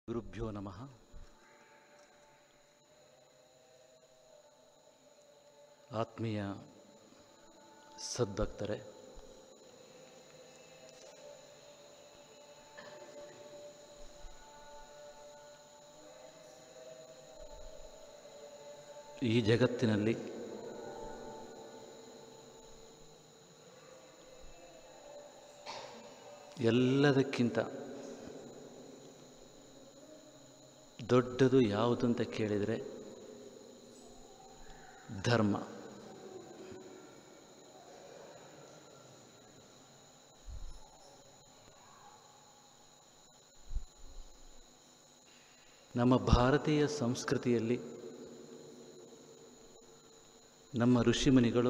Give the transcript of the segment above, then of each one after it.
ಗುರುಭ್ಯೋ ನಮಃ ಆತ್ಮೀಯ ಸದ್ಭಕ್ತರೇ ಈ ಜಗತ್ತಿನಲ್ಲಿ ಎಲ್ಲದಕ್ಕಿಂತ ದೊಡ್ಡದು ಯಾವುದು ಅಂತ ಕೇಳಿದರೆ ಧರ್ಮ ನಮ್ಮ ಭಾರತೀಯ ಸಂಸ್ಕೃತಿಯಲ್ಲಿ ನಮ್ಮ ಋಷಿಮುನಿಗಳು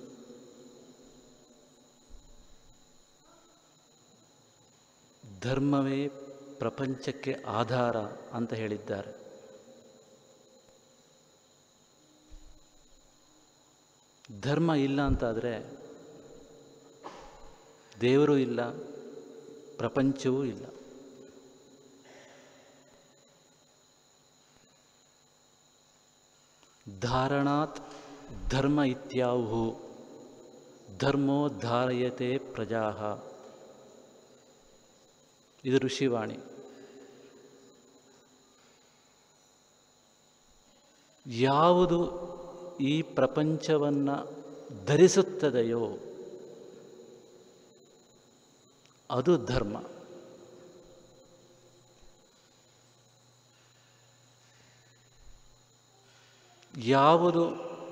ಧರ್ಮವೇ ಪ್ರಪಂಚಕ್ಕೆ ಆಧಾರ ಅಂತ ಹೇಳಿದ್ದಾರೆ ಧರ್ಮ ಇಲ್ಲ ಅಂತಾದರೆ ದೇವರು ಇಲ್ಲ ಪ್ರಪಂಚವೂ ಇಲ್ಲ ಧಾರಣಾತ್ ಧರ್ಮ ಇತ್ಯಾವು ಧರ್ಮೋ ಧಾರಯತೆ ಪ್ರಜಾ ಇದು ಋಷಿವಾಣಿ ಯಾವುದು ಈ ಪ್ರಪಂಚವನ್ನು ಧರಿಸುತ್ತದೆಯೋ ಅದು ಧರ್ಮ ಯಾವುದು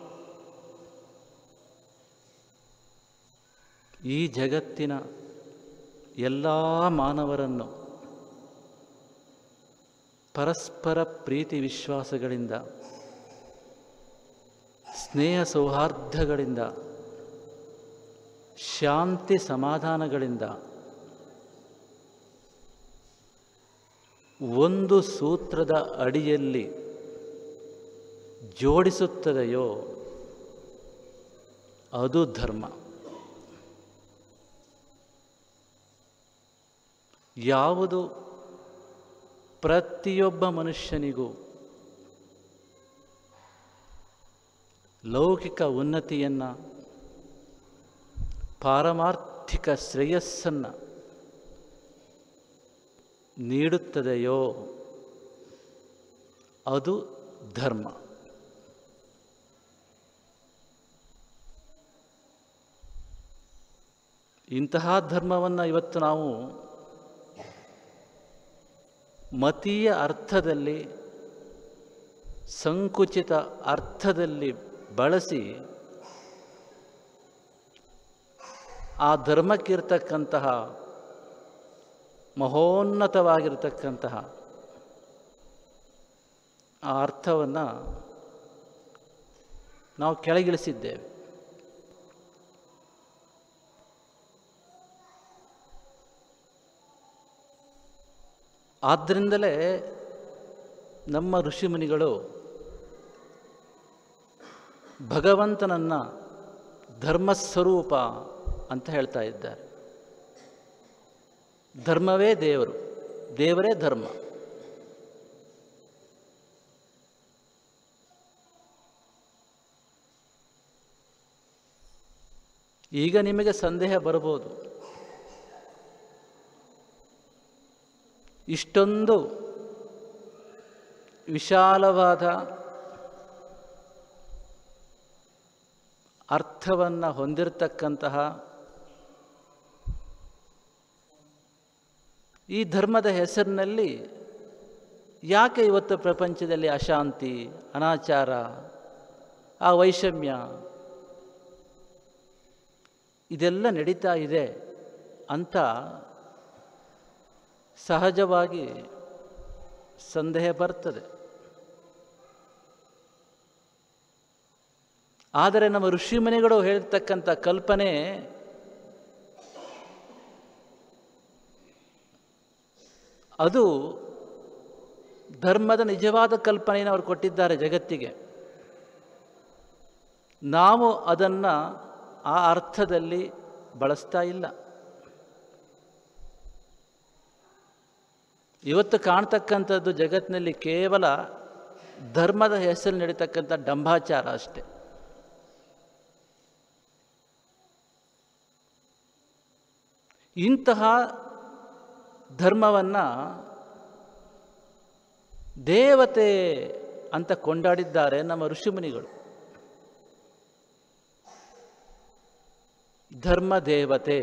ಈ ಜಗತ್ತಿನ ಎಲ್ಲ ಮಾನವರನ್ನು ಪರಸ್ಪರ ಪ್ರೀತಿ ವಿಶ್ವಾಸಗಳಿಂದ ಸ್ನೇಹ ಸೌಹಾರ್ದಗಳಿಂದ ಶಾಂತಿ ಸಮಾಧಾನಗಳಿಂದ ಒಂದು ಸೂತ್ರದ ಅಡಿಯಲ್ಲಿ ಜೋಡಿಸುತ್ತದೆಯೋ ಅದು ಧರ್ಮ ಯಾವುದು ಪ್ರತಿಯೊಬ್ಬ ಮನುಷ್ಯನಿಗೂ ಲೌಕಿಕ ಉನ್ನತಿಯನ್ನು ಪಾರಮಾರ್ಥಿಕ ಶ್ರೇಯಸ್ಸನ್ನು ನೀಡುತ್ತದೆಯೋ ಅದು ಧರ್ಮ ಇಂತಹ ಧರ್ಮವನ್ನು ಇವತ್ತು ನಾವು ಮತೀಯ ಅರ್ಥದಲ್ಲಿ ಸಂಕುಚಿತ ಅರ್ಥದಲ್ಲಿ ಬಳಸಿ ಆ ಧರ್ಮಕ್ಕಿರ್ತಕ್ಕಂತಹ ಮಹೋನ್ನತವಾಗಿರ್ತಕ್ಕಂತಹ ಆ ಅರ್ಥವನ್ನು ನಾವು ಕೆಳಗಿಳಿಸಿದ್ದೇವೆ ಆದ್ದರಿಂದಲೇ ನಮ್ಮ ಋಷಿಮುನಿಗಳು ಭಗವಂತನನ್ನು ಧರ್ಮಸ್ವರೂಪ ಅಂತ ಹೇಳ್ತಾ ಇದ್ದಾರೆ ಧರ್ಮವೇ ದೇವರು ದೇವರೇ ಧರ್ಮ ಈಗ ನಿಮಗೆ ಸಂದೇಹ ಬರಬಹುದು ಇಷ್ಟೊಂದು ವಿಶಾಲವಾದ ಅರ್ಥವನ್ನು ಹೊಂದಿರತಕ್ಕಂತಹ ಈ ಧರ್ಮದ ಹೆಸರಿನಲ್ಲಿ ಯಾಕೆ ಇವತ್ತು ಪ್ರಪಂಚದಲ್ಲಿ ಅಶಾಂತಿ ಅನಾಚಾರ ಆ ವೈಷಮ್ಯ ಇದೆಲ್ಲ ನಡೀತಾ ಇದೆ ಅಂತ ಸಹಜವಾಗಿ ಸಂದೇಹ ಬರ್ತದೆ ಆದರೆ ನಮ್ಮ ಋಷಿಮುನಿಗಳು ಹೇಳ್ತಕ್ಕಂಥ ಕಲ್ಪನೆ ಅದು ಧರ್ಮದ ನಿಜವಾದ ಕಲ್ಪನೆಯನ್ನು ಅವರು ಕೊಟ್ಟಿದ್ದಾರೆ ಜಗತ್ತಿಗೆ ನಾವು ಅದನ್ನು ಆ ಅರ್ಥದಲ್ಲಿ ಬಳಸ್ತಾ ಇಲ್ಲ ಇವತ್ತು ಕಾಣ್ತಕ್ಕಂಥದ್ದು ಜಗತ್ತಿನಲ್ಲಿ ಕೇವಲ ಧರ್ಮದ ಹೆಸರು ನಡೀತಕ್ಕಂಥ ಡಂಭಾಚಾರ ಅಷ್ಟೆ ಇಂತಹ ಧರ್ಮವನ್ನು ದೇವತೆ ಅಂತ ಕೊಂಡಾಡಿದ್ದಾರೆ ನಮ್ಮ ಋಷಿಮುನಿಗಳು ಧರ್ಮ ದೇವತೆ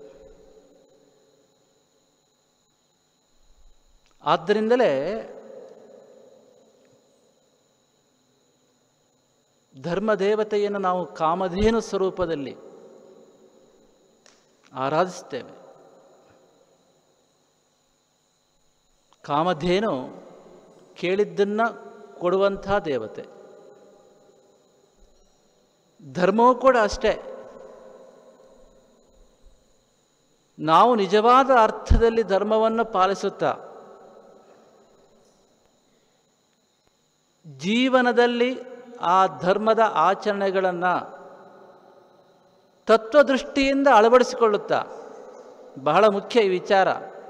ಆದ್ದರಿಂದಲೇ ಧರ್ಮದೇವತೆಯನ್ನು ನಾವು ಕಾಮಧೇನು ಸ್ವರೂಪದಲ್ಲಿ ಆರಾಧಿಸ್ತೇವೆ ಕಾಮಧೇನು ಕೇಳಿದ್ದನ್ನು ಕೊಡುವಂಥ ದೇವತೆ ಧರ್ಮವೂ ಕೂಡ ಅಷ್ಟೇ ನಾವು ನಿಜವಾದ ಅರ್ಥದಲ್ಲಿ ಧರ್ಮವನ್ನು ಪಾಲಿಸುತ್ತಾ ಜೀವನದಲ್ಲಿ ಆ ಧರ್ಮದ ಆಚರಣೆಗಳನ್ನು ತತ್ವದೃಷ್ಟಿಯಿಂದ ಅಳವಡಿಸಿಕೊಳ್ಳುತ್ತಾ ಬಹಳ ಮುಖ್ಯ ಈ ವಿಚಾರ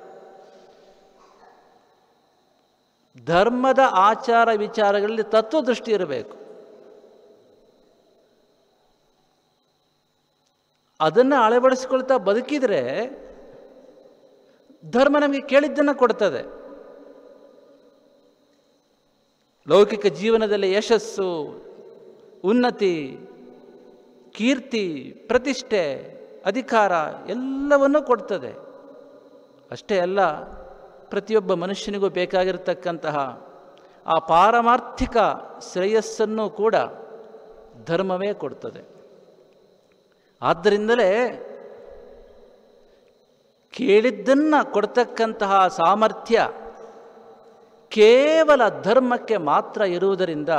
ಧರ್ಮದ ಆಚಾರ ವಿಚಾರಗಳಲ್ಲಿ ತತ್ವದೃಷ್ಟಿ ಇರಬೇಕು ಅದನ್ನು ಅಳವಡಿಸಿಕೊಳ್ತಾ ಬದುಕಿದರೆ ಧರ್ಮ ನಮಗೆ ಕೇಳಿದ್ದನ್ನು ಕೊಡ್ತದೆ ಲೌಕಿಕ ಜೀವನದಲ್ಲಿ ಯಶಸ್ಸು ಉನ್ನತಿ ಕೀರ್ತಿ ಪ್ರತಿಷ್ಠೆ ಅಧಿಕಾರ ಎಲ್ಲವನ್ನೂ ಕೊಡ್ತದೆ ಅಷ್ಟೇ ಅಲ್ಲ ಪ್ರತಿಯೊಬ್ಬ ಮನುಷ್ಯನಿಗೂ ಬೇಕಾಗಿರತಕ್ಕಂತಹ ಆ ಪಾರಮಾರ್ಥಿಕ ಶ್ರೇಯಸ್ಸನ್ನು ಕೂಡ ಧರ್ಮವೇ ಕೊಡ್ತದೆ ಆದ್ದರಿಂದಲೇ ಕೇಳಿದ್ದನ್ನು ಕೊಡ್ತಕ್ಕಂತಹ ಸಾಮರ್ಥ್ಯ ಕೇವಲ ಧರ್ಮಕ್ಕೆ ಮಾತ್ರ ಇರುವುದರಿಂದ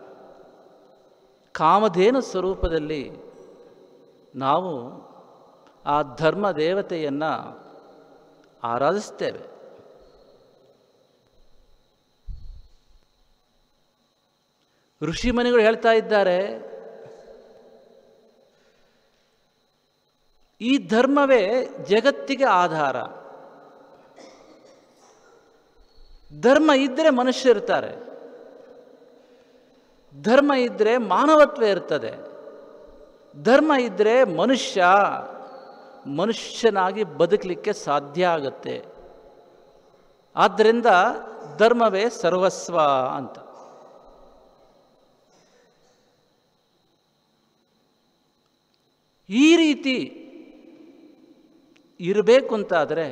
ಕಾಮಧೇನು ಸ್ವರೂಪದಲ್ಲಿ ನಾವು ಆ ಧರ್ಮ ದೇವತೆಯನ್ನು ಆರಾಧಿಸ್ತೇವೆ ಋಷಿಮನಿಗಳು ಹೇಳ್ತಾ ಇದ್ದಾರೆ ಈ ಧರ್ಮವೇ ಜಗತ್ತಿಗೆ ಆಧಾರ ಧರ್ಮ ಇದ್ದರೆ ಮನುಷ್ಯರಿರ್ತಾರೆ ಧರ್ಮ ಇದ್ದರೆ ಮಾನವತ್ವ ಇರ್ತದೆ ಧರ್ಮ ಇದ್ದರೆ ಮನುಷ್ಯ ಮನುಷ್ಯನಾಗಿ ಬದುಕಲಿಕ್ಕೆ ಸಾಧ್ಯ ಆಗುತ್ತೆ ಆದ್ದರಿಂದ ಧರ್ಮವೇ ಸರ್ವಸ್ವ ಅಂತ ಈ ರೀತಿ ಇರಬೇಕು ಅಂತಾದರೆ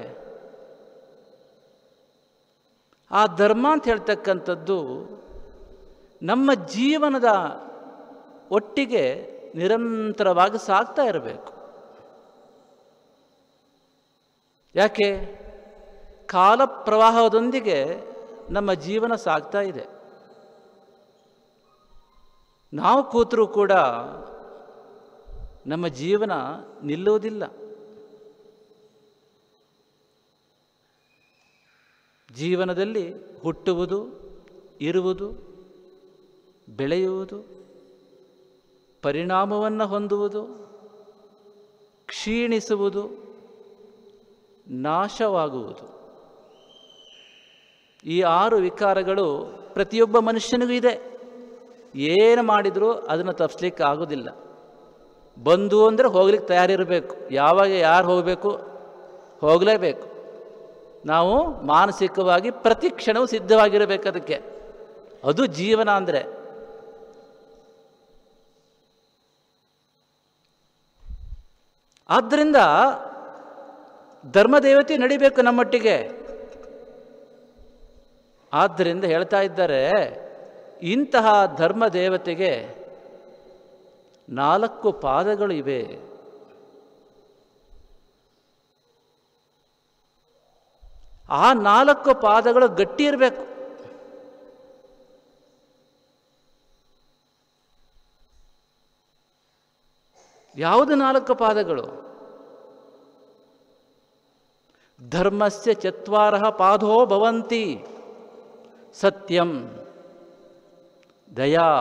ಆ ಧರ್ಮ ಅಂತ ಹೇಳ್ತಕ್ಕಂಥದ್ದು ನಮ್ಮ ಜೀವನದ ಒಟ್ಟಿಗೆ ನಿರಂತರವಾಗಿ ಸಾಗ್ತಾ ಇರಬೇಕು ಯಾಕೆ ಕಾಲ ಪ್ರವಾಹದೊಂದಿಗೆ ನಮ್ಮ ಜೀವನ ಸಾಗ್ತಾ ಇದೆ ನಾವು ಕೂತರೂ ಕೂಡ ನಮ್ಮ ಜೀವನ ನಿಲ್ಲುವುದಿಲ್ಲ ಜೀವನದಲ್ಲಿ ಹುಟ್ಟುವುದು ಇರುವುದು ಬೆಳೆಯುವುದು ಪರಿಣಾಮವನ್ನು ಹೊಂದುವುದು ಕ್ಷೀಣಿಸುವುದು ನಾಶವಾಗುವುದು ಈ ಆರು ವಿಕಾರಗಳು ಪ್ರತಿಯೊಬ್ಬ ಮನುಷ್ಯನಿಗೂ ಇದೆ ಏನು ಮಾಡಿದರೂ ಅದನ್ನು ತಪ್ಪಿಸ್ಲಿಕ್ಕೆ ಆಗೋದಿಲ್ಲ ಬಂದು ಅಂದರೆ ಹೋಗ್ಲಿಕ್ಕೆ ತಯಾರಿರಬೇಕು ಯಾವಾಗ ಯಾರು ಹೋಗಬೇಕು ಹೋಗಲೇಬೇಕು ನಾವು ಮಾನಸಿಕವಾಗಿ ಪ್ರತಿ ಕ್ಷಣವೂ ಸಿದ್ಧವಾಗಿರಬೇಕು ಅದಕ್ಕೆ ಅದು ಜೀವನ ಅಂದರೆ ಆದ್ದರಿಂದ ಧರ್ಮದೇವತೆ ನಡಿಬೇಕು ನಮ್ಮೊಟ್ಟಿಗೆ ಆದ್ದರಿಂದ ಹೇಳ್ತಾ ಇದ್ದಾರೆ ಇಂತಹ ಧರ್ಮ ದೇವತೆಗೆ ನಾಲ್ಕು ಪಾದಗಳು ಇವೆ ಆ ನಾಲ್ಕು ಪಾದಗಳು ಗಟ್ಟಿ ಇರಬೇಕು ಯಾವುದು ನಾಲ್ಕು ಪಾದಗಳು ಧರ್ಮಸ್ಯ ಚತ್ವಾರ ಪಾದೋ ಭವಂತಿ ಸತ್ಯಂ ದಯಾ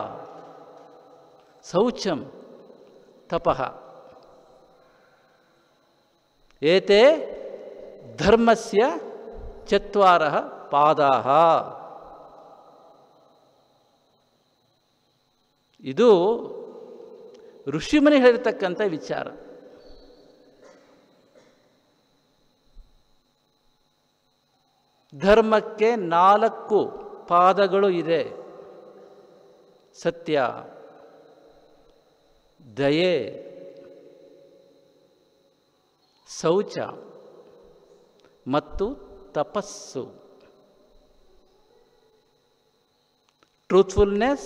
ಶೌಚಂ ತಪಃ ಏತೆ ಧರ್ಮಸ್ಯ ಚತ್ವಾರ ಪಾದಾಹ ಇದು ಋಷಿಮುನಿ ಹೇಳಿರ್ತಕ್ಕಂಥ ವಿಚಾರ ಧರ್ಮಕ್ಕೆ ನಾಲ್ಕು ಪಾದಗಳು ಇದೆ ಸತ್ಯ ದಯೆ ಶೌಚ ಮತ್ತು ತಪಸ್ಸು ಟ್ರೂತ್ಫುಲ್ನೆಸ್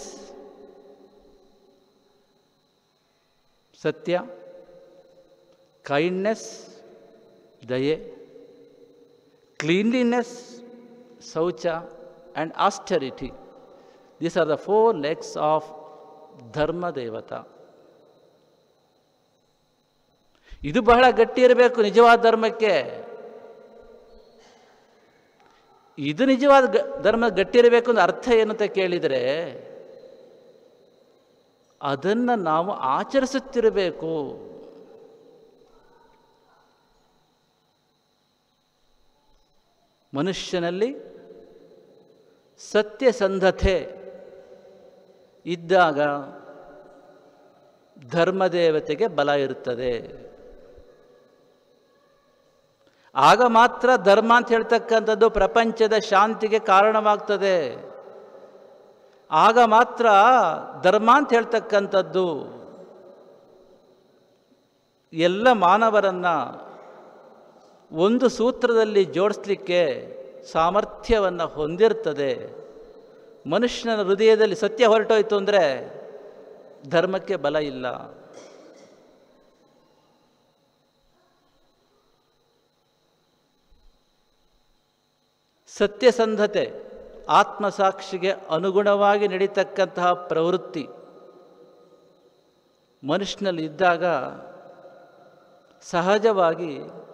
ಸತ್ಯ ಕೈಂಡ್ನೆಸ್ ದಯೆ ಕ್ಲೀನ್ಲಿನೆಸ್ ಶೌಚ and austerity these are the four legs of dharma ದೇವತಾ ಇದು ಬಹಳ ಗಟ್ಟಿ ಇರಬೇಕು ನಿಜವಾದ ಧರ್ಮಕ್ಕೆ ಇದು ನಿಜವಾದ ಗ ಧರ್ಮ ಗಟ್ಟಿ ಇರಬೇಕು ಅಂತ ಅರ್ಥ ಏನಂತ ಕೇಳಿದರೆ ಅದನ್ನು ನಾವು ಆಚರಿಸುತ್ತಿರಬೇಕು ಮನುಷ್ಯನಲ್ಲಿ ಸತ್ಯಸಂಧತೆ ಇದ್ದಾಗ ಧರ್ಮದೇವತೆಗೆ ಬಲ ಇರುತ್ತದೆ ಆಗ ಮಾತ್ರ ಧರ್ಮ ಅಂತ ಹೇಳ್ತಕ್ಕಂಥದ್ದು ಪ್ರಪಂಚದ ಶಾಂತಿಗೆ ಕಾರಣವಾಗ್ತದೆ ಆಗ ಮಾತ್ರ ಧರ್ಮ ಅಂತ ಹೇಳ್ತಕ್ಕಂಥದ್ದು ಎಲ್ಲ ಮಾನವರನ್ನು ಒಂದು ಸೂತ್ರದಲ್ಲಿ ಜೋಡಿಸ್ಲಿಕ್ಕೆ ಸಾಮರ್ಥ್ಯವನ್ನು ಹೊಂದಿರ್ತದೆ ಮನುಷ್ಯನ ಹೃದಯದಲ್ಲಿ ಸತ್ಯ ಹೊರಟೋಯ್ತು ಅಂದರೆ ಧರ್ಮಕ್ಕೆ ಬಲ ಇಲ್ಲ ಸತ್ಯಸಂಧತೆ ಆತ್ಮಸಾಕ್ಷಿಗೆ ಅನುಗುಣವಾಗಿ ನಡೀತಕ್ಕಂತಹ ಪ್ರವೃತ್ತಿ ಮನುಷ್ಯನಲ್ಲಿ ಇದ್ದಾಗ ಸಹಜವಾಗಿ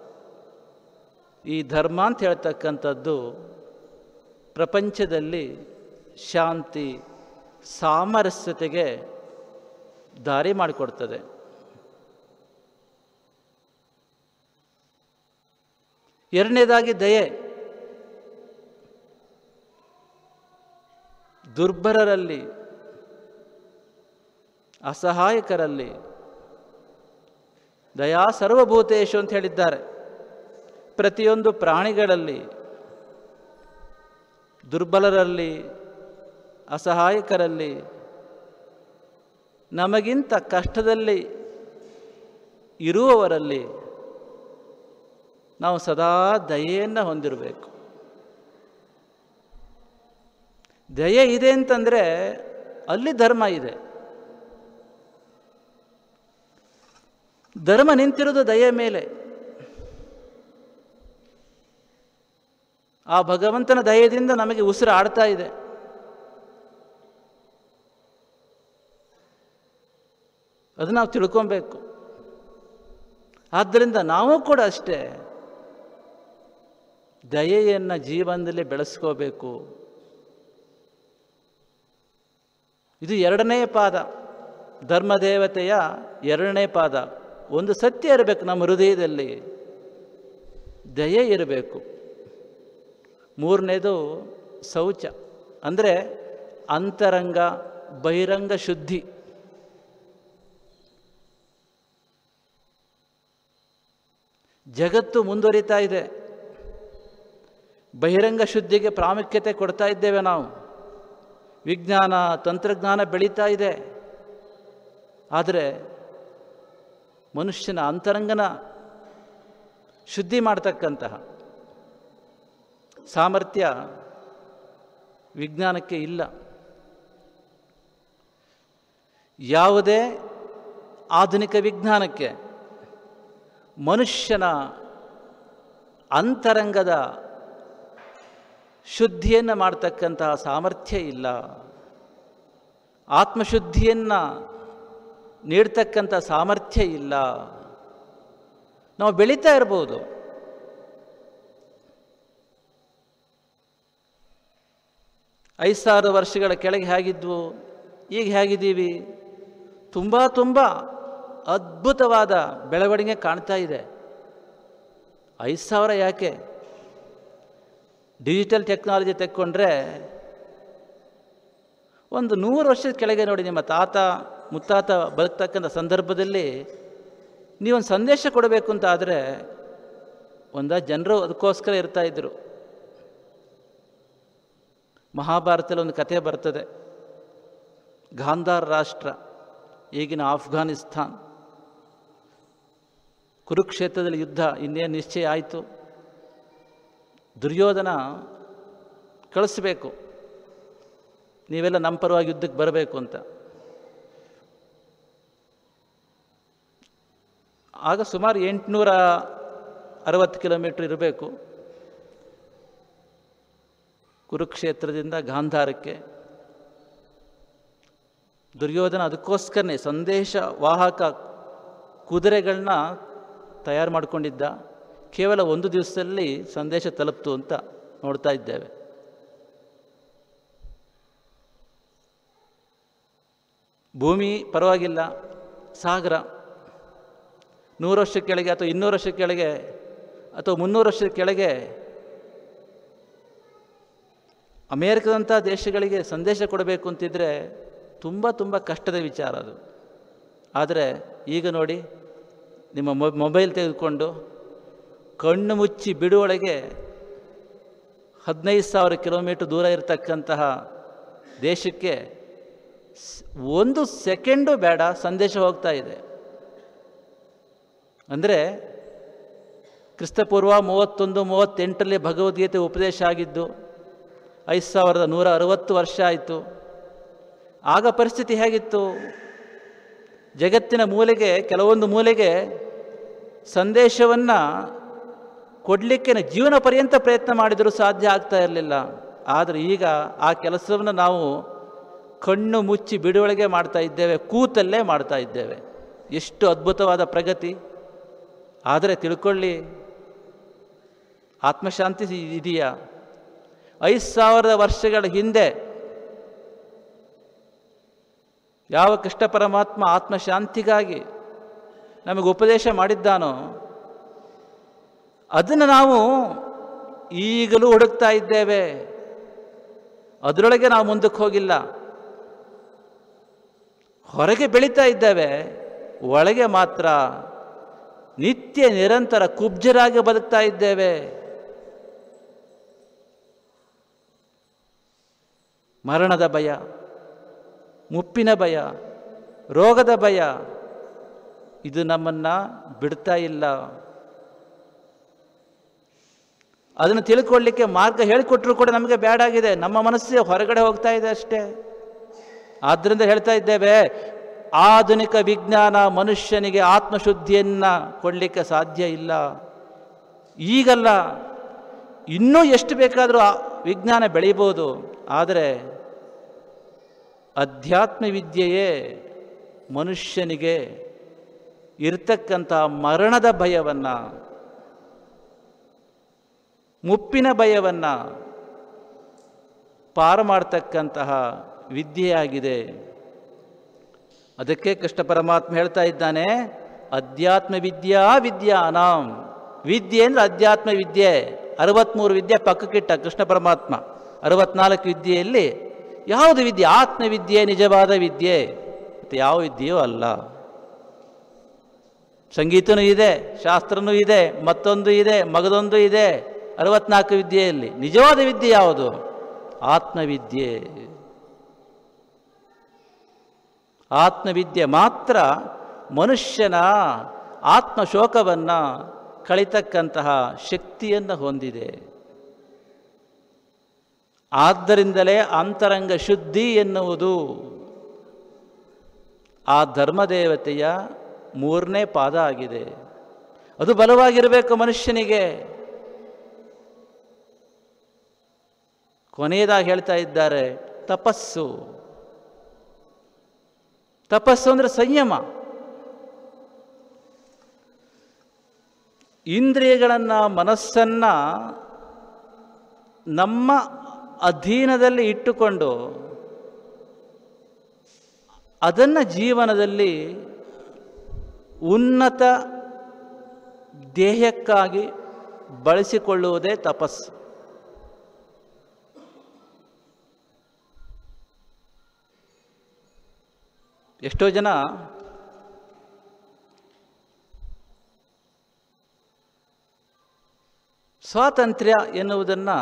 ಈ ಧರ್ಮ ಅಂತ ಹೇಳ್ತಕ್ಕಂಥದ್ದು ಪ್ರಪಂಚದಲ್ಲಿ ಶಾಂತಿ ಸಾಮರಸ್ಯತೆಗೆ ದಾರಿ ಮಾಡಿಕೊಡ್ತದೆ ಎರಡನೇದಾಗಿ ದಯೆ ದುರ್ಬಲರಲ್ಲಿ ಅಸಹಾಯಕರಲ್ಲಿ ದಯಾ ಸರ್ವಭೂತೇಶು ಅಂತ ಹೇಳಿದ್ದಾರೆ ಪ್ರತಿಯೊಂದು ಪ್ರಾಣಿಗಳಲ್ಲಿ ದುರ್ಬಲರಲ್ಲಿ ಅಸಹಾಯಕರಲ್ಲಿ ನಮಗಿಂತ ಕಷ್ಟದಲ್ಲಿ ಇರುವವರಲ್ಲಿ ನಾವು ಸದಾ ದಯೆಯನ್ನು ಹೊಂದಿರಬೇಕು ದಯೆ ಇದೆ ಅಂತಂದರೆ ಅಲ್ಲಿ ಧರ್ಮ ಇದೆ ಧರ್ಮ ನಿಂತಿರೋದು ದಯೆ ಮೇಲೆ ಆ ಭಗವಂತನ ದಯದಿಂದ ನಮಗೆ ಉಸಿರು ಆಡ್ತಾ ಇದೆ ಅದು ನಾವು ತಿಳ್ಕೊಬೇಕು ಆದ್ದರಿಂದ ನಾವು ಕೂಡ ಅಷ್ಟೇ ದಯೆಯನ್ನು ಜೀವನದಲ್ಲಿ ಬೆಳೆಸ್ಕೋಬೇಕು ಇದು ಎರಡನೇ ಪಾದ ಧರ್ಮದೇವತೆಯ ಎರಡನೇ ಪಾದ ಒಂದು ಸತ್ಯ ಇರಬೇಕು ನಮ್ಮ ಹೃದಯದಲ್ಲಿ ದಯೆ ಇರಬೇಕು ಮೂರನೇದು ಶೌಚ ಅಂದರೆ ಅಂತರಂಗ ಬಹಿರಂಗ ಶುದ್ಧಿ ಜಗತ್ತು ಮುಂದುವರಿತಾ ಇದೆ ಬಹಿರಂಗ ಶುದ್ಧಿಗೆ ಪ್ರಾಮುಖ್ಯತೆ ಕೊಡ್ತಾ ಇದ್ದೇವೆ ನಾವು ವಿಜ್ಞಾನ ತಂತ್ರಜ್ಞಾನ ಬೆಳೀತಾ ಇದೆ ಆದರೆ ಮನುಷ್ಯನ ಅಂತರಂಗನ ಶುದ್ಧಿ ಮಾಡ್ತಕ್ಕಂತಹ ಸಾಮರ್ಥ್ಯ ವಿಜ್ಞಾನಕ್ಕೆ ಇಲ್ಲ ಯಾವುದೇ ಆಧುನಿಕ ವಿಜ್ಞಾನಕ್ಕೆ ಮನುಷ್ಯನ ಅಂತರಂಗದ ಶುದ್ಧಿಯನ್ನು ಮಾಡ್ತಕ್ಕಂತಹ ಸಾಮರ್ಥ್ಯ ಇಲ್ಲ ಆತ್ಮಶುದ್ಧಿಯನ್ನು ನೀಡ್ತಕ್ಕಂಥ ಸಾಮರ್ಥ್ಯ ಇಲ್ಲ ನಾವು ಬೆಳೀತಾ ಇರ್ಬೋದು ಐದು ಸಾವಿರ ವರ್ಷಗಳ ಕೆಳಗೆ ಹೇಗಿದ್ವು ಈಗ ಹೇಗಿದ್ದೀವಿ ತುಂಬ ತುಂಬ ಅದ್ಭುತವಾದ ಬೆಳವಣಿಗೆ ಕಾಣ್ತಾ ಇದೆ ಐದು ಸಾವಿರ ಯಾಕೆ ಡಿಜಿಟಲ್ ಟೆಕ್ನಾಲಜಿ ತೆಕ್ಕೊಂಡ್ರೆ ಒಂದು ನೂರು ವರ್ಷದ ಕೆಳಗೆ ನೋಡಿ ನಿಮ್ಮ ತಾತ ಮುತ್ತಾತ ಬದುಕ್ತಕ್ಕಂಥ ಸಂದರ್ಭದಲ್ಲಿ ನೀವೊಂದು ಸಂದೇಶ ಕೊಡಬೇಕು ಅಂತ ಆದರೆ ಒಂದ ಜನರು ಅದಕ್ಕೋಸ್ಕರ ಇರ್ತಾ ಇದ್ದರು ಮಹಾಭಾರತದಲ್ಲಿ ಒಂದು ಕಥೆ ಬರ್ತದೆ ಗಾಂಧಾರ್ ರಾಷ್ಟ್ರ ಈಗಿನ ಆಫ್ಘಾನಿಸ್ತಾನ್ ಕುರುಕ್ಷೇತ್ರದಲ್ಲಿ ಯುದ್ಧ ಇನ್ನೇನು ನಿಶ್ಚಯ ಆಯಿತು ದುರ್ಯೋಧನ ಕಳಿಸ್ಬೇಕು ನೀವೆಲ್ಲ ನಮ್ಮ ಪರವಾಗಿ ಯುದ್ಧಕ್ಕೆ ಬರಬೇಕು ಅಂತ ಆಗ ಸುಮಾರು ಎಂಟುನೂರ ಅರವತ್ತು ಕಿಲೋಮೀಟ್ರ್ ಇರಬೇಕು ಕುರುಕ್ಷೇತ್ರದಿಂದ ಗಾಂಧಾರಕ್ಕೆ ದುರ್ಯೋಧನ ಅದಕ್ಕೋಸ್ಕರನೇ ಸಂದೇಶ ವಾಹಕ ಕುದುರೆಗಳನ್ನ ತಯಾರು ಮಾಡಿಕೊಂಡಿದ್ದ ಕೇವಲ ಒಂದು ದಿವಸದಲ್ಲಿ ಸಂದೇಶ ತಲುಪ್ತು ಅಂತ ನೋಡ್ತಾ ಇದ್ದೇವೆ ಭೂಮಿ ಪರವಾಗಿಲ್ಲ ಸಾಗರ ನೂರು ವರ್ಷ ಕೆಳಗೆ ಅಥವಾ ಇನ್ನೂರು ವರ್ಷ ಕೆಳಗೆ ಅಥವಾ ಮುನ್ನೂರು ವರ್ಷದ ಕೆಳಗೆ ಅಮೇರಿಕದಂಥ ದೇಶಗಳಿಗೆ ಸಂದೇಶ ಕೊಡಬೇಕು ಅಂತಿದ್ರೆ ತುಂಬ ತುಂಬ ಕಷ್ಟದ ವಿಚಾರ ಅದು ಆದರೆ ಈಗ ನೋಡಿ ನಿಮ್ಮ ಮೊ ಮೊಬೈಲ್ ತೆಗೆದುಕೊಂಡು ಕಣ್ಣು ಮುಚ್ಚಿ ಬಿಡುವೊಳಗೆ ಹದಿನೈದು ಸಾವಿರ ಕಿಲೋಮೀಟ್ರ್ ದೂರ ಇರತಕ್ಕಂತಹ ದೇಶಕ್ಕೆ ಸ್- ಒಂದು ಸೆಕೆಂಡು ಬೇಡ ಸಂದೇಶ ಹೋಗ್ತಾ ಇದೆ ಅಂದರೆ ಕ್ರಿಸ್ತಪೂರ್ವ ಮೂವತ್ತೊಂದು ಮೂವತ್ತೆಂಟರಲ್ಲಿ ಭಗವದ್ಗೀತೆ ಉಪದೇಶ ಆಗಿದ್ದು ಐದು ಸಾವಿರದ ನೂರ ಅರವತ್ತು ವರ್ಷ ಆಯಿತು ಆಗ ಪರಿಸ್ಥಿತಿ ಹೇಗಿತ್ತು ಜಗತ್ತಿನ ಮೂಲೆಗೆ ಕೆಲವೊಂದು ಮೂಲೆಗೆ ಸಂದೇಶವನ್ನು ಕೊಡಲಿಕ್ಕೆ ಜೀವನ ಪರ್ಯಂತ ಪ್ರಯತ್ನ ಮಾಡಿದರೂ ಸಾಧ್ಯ ಆಗ್ತಾ ಇರಲಿಲ್ಲ ಆದರೆ ಈಗ ಆ ಕೆಲಸವನ್ನು ನಾವು ಕಣ್ಣು ಮುಚ್ಚಿ ಬಿಡುವಳಿಗೆ ಮಾಡ್ತಾ ಇದ್ದೇವೆ ಕೂತಲ್ಲೇ ಮಾಡ್ತಾ ಇದ್ದೇವೆ ಎಷ್ಟು ಅದ್ಭುತವಾದ ಪ್ರಗತಿ ಆದರೆ ತಿಳ್ಕೊಳ್ಳಿ ಆತ್ಮಶಾಂತಿ ಇದೆಯಾ ಐದು ಸಾವಿರದ ವರ್ಷಗಳ ಹಿಂದೆ ಯಾವ ಕೃಷ್ಣ ಪರಮಾತ್ಮ ಆತ್ಮಶಾಂತಿಗಾಗಿ ನಮಗೆ ಉಪದೇಶ ಮಾಡಿದ್ದಾನೋ ಅದನ್ನು ನಾವು ಈಗಲೂ ಹುಡುಕ್ತಾ ಇದ್ದೇವೆ ಅದರೊಳಗೆ ನಾವು ಮುಂದಕ್ಕೆ ಹೋಗಿಲ್ಲ ಹೊರಗೆ ಬೆಳೀತಾ ಇದ್ದೇವೆ ಒಳಗೆ ಮಾತ್ರ ನಿತ್ಯ ನಿರಂತರ ಕುಬ್ಜರಾಗಿ ಬದುಕ್ತಾ ಇದ್ದೇವೆ ಮರಣದ ಭಯ ಮುಪ್ಪಿನ ಭಯ ರೋಗದ ಭಯ ಇದು ನಮ್ಮನ್ನು ಬಿಡ್ತಾ ಇಲ್ಲ ಅದನ್ನು ತಿಳ್ಕೊಳ್ಳಿಕ್ಕೆ ಮಾರ್ಗ ಹೇಳಿಕೊಟ್ರು ಕೂಡ ನಮಗೆ ಬೇಡಾಗಿದೆ ನಮ್ಮ ಮನಸ್ಸು ಹೊರಗಡೆ ಹೋಗ್ತಾ ಇದೆ ಅಷ್ಟೇ ಆದ್ದರಿಂದ ಹೇಳ್ತಾ ಇದ್ದೇವೆ ಆಧುನಿಕ ವಿಜ್ಞಾನ ಮನುಷ್ಯನಿಗೆ ಆತ್ಮಶುದ್ಧಿಯನ್ನು ಕೊಡಲಿಕ್ಕೆ ಸಾಧ್ಯ ಇಲ್ಲ ಈಗಲ್ಲ ಇನ್ನೂ ಎಷ್ಟು ಬೇಕಾದರೂ ಆ ವಿಜ್ಞಾನ ಬೆಳೀಬೋದು ಆದರೆ ಅಧ್ಯಾತ್ಮ ವಿದ್ಯೆಯೇ ಮನುಷ್ಯನಿಗೆ ಇರ್ತಕ್ಕಂಥ ಮರಣದ ಭಯವನ್ನು ಮುಪ್ಪಿನ ಭಯವನ್ನು ಪಾರು ಮಾಡ್ತಕ್ಕಂತಹ ವಿದ್ಯೆಯಾಗಿದೆ ಅದಕ್ಕೆ ಕೃಷ್ಣ ಪರಮಾತ್ಮ ಹೇಳ್ತಾ ಇದ್ದಾನೆ ಅಧ್ಯಾತ್ಮ ವಿದ್ಯಾ ವಿದ್ಯಾನಾಂ ವಿದ್ಯೆ ಅಂದರೆ ಅಧ್ಯಾತ್ಮ ವಿದ್ಯೆ ಅರವತ್ತ್ಮೂರು ವಿದ್ಯೆ ಪಕ್ಕಕ್ಕಿಟ್ಟ ಕೃಷ್ಣ ಪರಮಾತ್ಮ ಅರವತ್ನಾಲ್ಕು ವಿದ್ಯೆಯಲ್ಲಿ ಯಾವುದು ವಿದ್ಯೆ ಆತ್ಮವಿದ್ಯೆ ನಿಜವಾದ ವಿದ್ಯೆ ಮತ್ತು ಯಾವ ವಿದ್ಯೆಯೂ ಅಲ್ಲ ಸಂಗೀತನೂ ಇದೆ ಶಾಸ್ತ್ರನೂ ಇದೆ ಮತ್ತೊಂದು ಇದೆ ಮಗದೊಂದು ಇದೆ ಅರವತ್ನಾಲ್ಕು ವಿದ್ಯೆಯಲ್ಲಿ ನಿಜವಾದ ವಿದ್ಯೆ ಯಾವುದು ಆತ್ಮವಿದ್ಯೆ ಆತ್ಮವಿದ್ಯೆ ಮಾತ್ರ ಮನುಷ್ಯನ ಆತ್ಮಶೋಕವನ್ನು ಕಳಿತಕ್ಕಂತಹ ಶಕ್ತಿಯನ್ನು ಹೊಂದಿದೆ ಆದ್ದರಿಂದಲೇ ಅಂತರಂಗ ಶುದ್ಧಿ ಎನ್ನುವುದು ಆ ಧರ್ಮದೇವತೆಯ ಮೂರನೇ ಪಾದ ಆಗಿದೆ ಅದು ಬಲವಾಗಿರಬೇಕು ಮನುಷ್ಯನಿಗೆ ಕೊನೆಯದಾಗಿ ಹೇಳ್ತಾ ಇದ್ದಾರೆ ತಪಸ್ಸು ತಪಸ್ಸು ಅಂದರೆ ಸಂಯಮ ಇಂದ್ರಿಯಗಳನ್ನು ಮನಸ್ಸನ್ನು ನಮ್ಮ ಅಧೀನದಲ್ಲಿ ಇಟ್ಟುಕೊಂಡು ಅದನ್ನು ಜೀವನದಲ್ಲಿ ಉನ್ನತ ದೇಹಕ್ಕಾಗಿ ಬಳಸಿಕೊಳ್ಳುವುದೇ ತಪಸ್ಸು ಎಷ್ಟೋ ಜನ ಸ್ವಾತಂತ್ರ್ಯ ಎನ್ನುವುದನ್ನು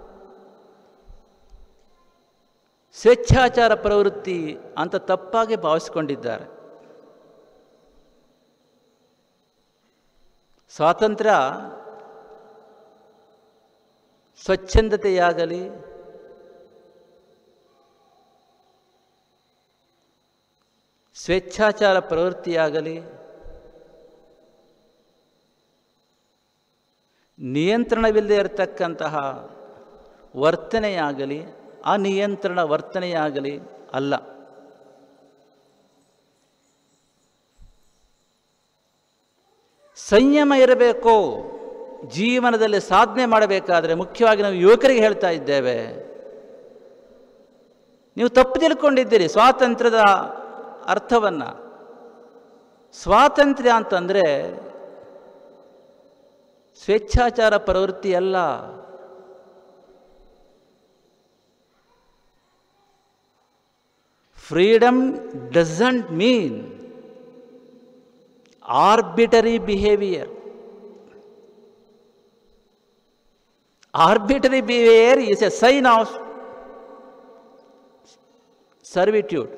ಸ್ವೇಚ್ಛಾಚಾರ ಪ್ರವೃತ್ತಿ ಅಂತ ತಪ್ಪಾಗಿ ಭಾವಿಸಿಕೊಂಡಿದ್ದಾರೆ ಸ್ವಾತಂತ್ರ್ಯ ಸ್ವಚ್ಛಂದತೆಯಾಗಲಿ ಸ್ವೇಚ್ಛಾಚಾರ ಪ್ರವೃತ್ತಿಯಾಗಲಿ ನಿಯಂತ್ರಣವಿಲ್ಲದೆ ಇರತಕ್ಕಂತಹ ವರ್ತನೆಯಾಗಲಿ ಅನಿಯಂತ್ರಣ ವರ್ತನೆಯಾಗಲಿ ಅಲ್ಲ ಸಂಯಮ ಇರಬೇಕು ಜೀವನದಲ್ಲಿ ಸಾಧನೆ ಮಾಡಬೇಕಾದ್ರೆ ಮುಖ್ಯವಾಗಿ ನಾವು ಯುವಕರಿಗೆ ಹೇಳ್ತಾ ಇದ್ದೇವೆ ನೀವು ತಪ್ಪು ತಿಳ್ಕೊಂಡಿದ್ದೀರಿ ಸ್ವಾತಂತ್ರ್ಯದ ಅರ್ಥವನ್ನು ಸ್ವಾತಂತ್ರ್ಯ ಅಂತಂದರೆ ಸ್ವೇಚ್ಛಾಚಾರ ಪ್ರವೃತ್ತಿ ಅಲ್ಲ freedom doesn't mean arbitrary behaviour arbitrary behaviour is a sign of servitude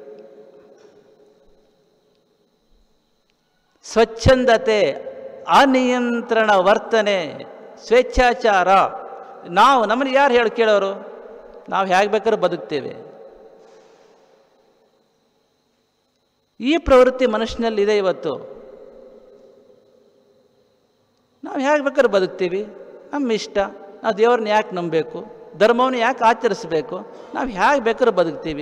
ಸ್ವಚ್ಛಂದತೆ ಅನಿಯಂತ್ರಣ ವರ್ತನೆ ಸ್ವೇಚ್ಛಾಚಾರ ನಾವು ನಮ್ಮನ್ನು ಯಾರು ಹೇಳಿ ಕೇಳೋರು ನಾವು ಹೇಗೆ ಬೇಕಾದ್ರೂ ಬದುಕ್ತೇವೆ ಈ ಪ್ರವೃತ್ತಿ ಮನುಷ್ಯನಲ್ಲಿದೆ ಇವತ್ತು ನಾವು ಹೇಗೆ ಬೇಕಾದ್ರೂ ಬದುಕ್ತೀವಿ ನಮ್ಮ ಇಷ್ಟ ನಾವು ದೇವ್ರನ್ನ ಯಾಕೆ ನಂಬಬೇಕು ಧರ್ಮವನ್ನು ಯಾಕೆ ಆಚರಿಸಬೇಕು ನಾವು ಹೇಗೆ ಬೇಕಾದ್ರೂ ಬದುಕ್ತೀವಿ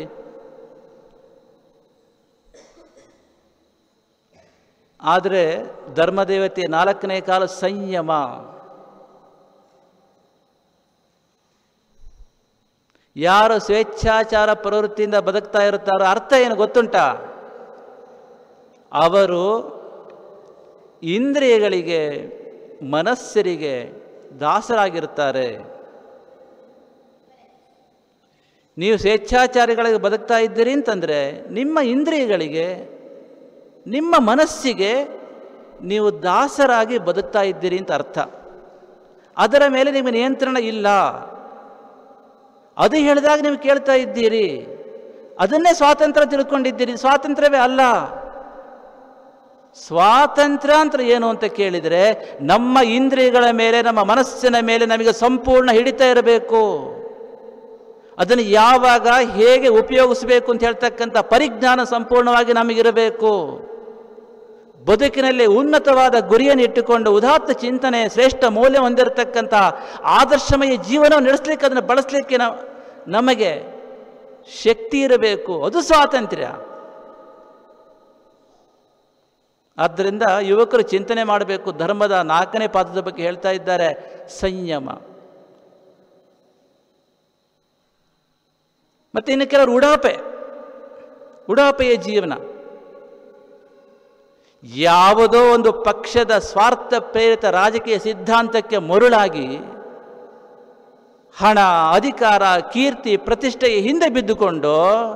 ಆದರೆ ಧರ್ಮದೇವತೆ ನಾಲ್ಕನೇ ಕಾಲ ಸಂಯಮ ಯಾರು ಸ್ವೇಚ್ಛಾಚಾರ ಪ್ರವೃತ್ತಿಯಿಂದ ಬದುಕ್ತಾ ಇರುತ್ತಾರೋ ಅರ್ಥ ಏನು ಗೊತ್ತುಂಟ ಅವರು ಇಂದ್ರಿಯಗಳಿಗೆ ಮನಸ್ಸರಿಗೆ ದಾಸರಾಗಿರುತ್ತಾರೆ ನೀವು ಸ್ವೇಚ್ಛಾಚಾರಿಗಳಿಗೆ ಬದುಕ್ತಾ ಇದ್ದೀರಿ ಅಂತಂದರೆ ನಿಮ್ಮ ಇಂದ್ರಿಯಗಳಿಗೆ ನಿಮ್ಮ ಮನಸ್ಸಿಗೆ ನೀವು ದಾಸರಾಗಿ ಬದುಕ್ತಾ ಇದ್ದೀರಿ ಅಂತ ಅರ್ಥ ಅದರ ಮೇಲೆ ನಿಮಗೆ ನಿಯಂತ್ರಣ ಇಲ್ಲ ಅದು ಹೇಳಿದಾಗ ನೀವು ಕೇಳ್ತಾ ಇದ್ದೀರಿ ಅದನ್ನೇ ಸ್ವಾತಂತ್ರ್ಯ ತಿಳ್ಕೊಂಡಿದ್ದೀರಿ ಸ್ವಾತಂತ್ರ್ಯವೇ ಅಲ್ಲ ಸ್ವಾತಂತ್ರ್ಯ ಅಂತ ಏನು ಅಂತ ಕೇಳಿದರೆ ನಮ್ಮ ಇಂದ್ರಿಯಗಳ ಮೇಲೆ ನಮ್ಮ ಮನಸ್ಸಿನ ಮೇಲೆ ನಮಗೆ ಸಂಪೂರ್ಣ ಹಿಡಿತ ಇರಬೇಕು ಅದನ್ನು ಯಾವಾಗ ಹೇಗೆ ಉಪಯೋಗಿಸಬೇಕು ಅಂತ ಹೇಳ್ತಕ್ಕಂಥ ಪರಿಜ್ಞಾನ ಸಂಪೂರ್ಣವಾಗಿ ನಮಗಿರಬೇಕು ಬದುಕಿನಲ್ಲಿ ಉನ್ನತವಾದ ಗುರಿಯನ್ನು ಇಟ್ಟುಕೊಂಡು ಉದಾತ್ತ ಚಿಂತನೆ ಶ್ರೇಷ್ಠ ಮೌಲ್ಯ ಹೊಂದಿರತಕ್ಕಂಥ ಆದರ್ಶಮಯ ಜೀವನವನ್ನು ನಡೆಸಲಿಕ್ಕೆ ಅದನ್ನು ಬಳಸಲಿಕ್ಕೆ ನಾವು ನಮಗೆ ಶಕ್ತಿ ಇರಬೇಕು ಅದು ಸ್ವಾತಂತ್ರ್ಯ ಆದ್ದರಿಂದ ಯುವಕರು ಚಿಂತನೆ ಮಾಡಬೇಕು ಧರ್ಮದ ನಾಲ್ಕನೇ ಪಾದದ ಬಗ್ಗೆ ಹೇಳ್ತಾ ಇದ್ದಾರೆ ಸಂಯಮ ಮತ್ತು ಇನ್ನು ಕೆಲವರು ಉಡಾಪೆ ಉಡಾಪೆಯ ಜೀವನ ಯಾವುದೋ ಒಂದು ಪಕ್ಷದ ಸ್ವಾರ್ಥ ಪ್ರೇರಿತ ರಾಜಕೀಯ ಸಿದ್ಧಾಂತಕ್ಕೆ ಮರುಳಾಗಿ ಹಣ ಅಧಿಕಾರ ಕೀರ್ತಿ ಪ್ರತಿಷ್ಠೆಯ ಹಿಂದೆ ಬಿದ್ದುಕೊಂಡು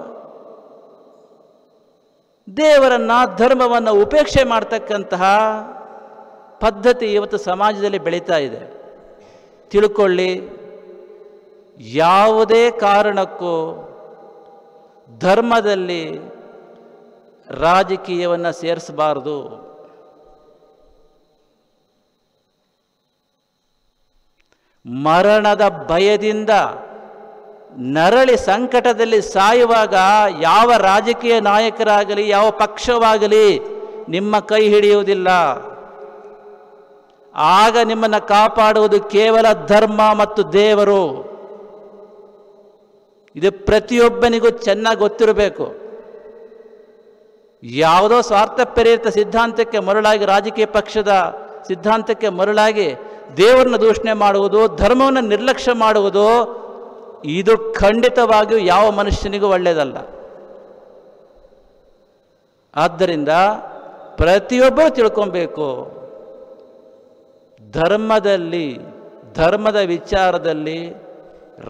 ದೇವರನ್ನ ಧರ್ಮವನ್ನು ಉಪೇಕ್ಷೆ ಮಾಡ್ತಕ್ಕಂತಹ ಪದ್ಧತಿ ಇವತ್ತು ಸಮಾಜದಲ್ಲಿ ಬೆಳೀತಾ ಇದೆ ತಿಳ್ಕೊಳ್ಳಿ ಯಾವುದೇ ಕಾರಣಕ್ಕೂ ಧರ್ಮದಲ್ಲಿ ರಾಜಕೀಯವನ್ನು ಸೇರಿಸಬಾರದು ಮರಣದ ಭಯದಿಂದ ನರಳಿ ಸಂಕಟದಲ್ಲಿ ಸಾಯುವಾಗ ಯಾವ ರಾಜಕೀಯ ನಾಯಕರಾಗಲಿ ಯಾವ ಪಕ್ಷವಾಗಲಿ ನಿಮ್ಮ ಕೈ ಹಿಡಿಯುವುದಿಲ್ಲ ಆಗ ನಿಮ್ಮನ್ನು ಕಾಪಾಡುವುದು ಕೇವಲ ಧರ್ಮ ಮತ್ತು ದೇವರು ಇದು ಪ್ರತಿಯೊಬ್ಬನಿಗೂ ಚೆನ್ನಾಗಿ ಗೊತ್ತಿರಬೇಕು ಯಾವುದೋ ಸ್ವಾರ್ಥ ಪ್ರೇರಿತ ಸಿದ್ಧಾಂತಕ್ಕೆ ಮರಳಾಗಿ ರಾಜಕೀಯ ಪಕ್ಷದ ಸಿದ್ಧಾಂತಕ್ಕೆ ಮರಳಾಗಿ ದೇವರನ್ನ ದೂಷಣೆ ಮಾಡುವುದು ಧರ್ಮವನ್ನು ನಿರ್ಲಕ್ಷ್ಯ ಮಾಡುವುದು ಇದು ಖಂಡಿತವಾಗಿಯೂ ಯಾವ ಮನುಷ್ಯನಿಗೂ ಒಳ್ಳೆಯದಲ್ಲ ಆದ್ದರಿಂದ ಪ್ರತಿಯೊಬ್ಬರು ತಿಳ್ಕೊಬೇಕು ಧರ್ಮದಲ್ಲಿ ಧರ್ಮದ ವಿಚಾರದಲ್ಲಿ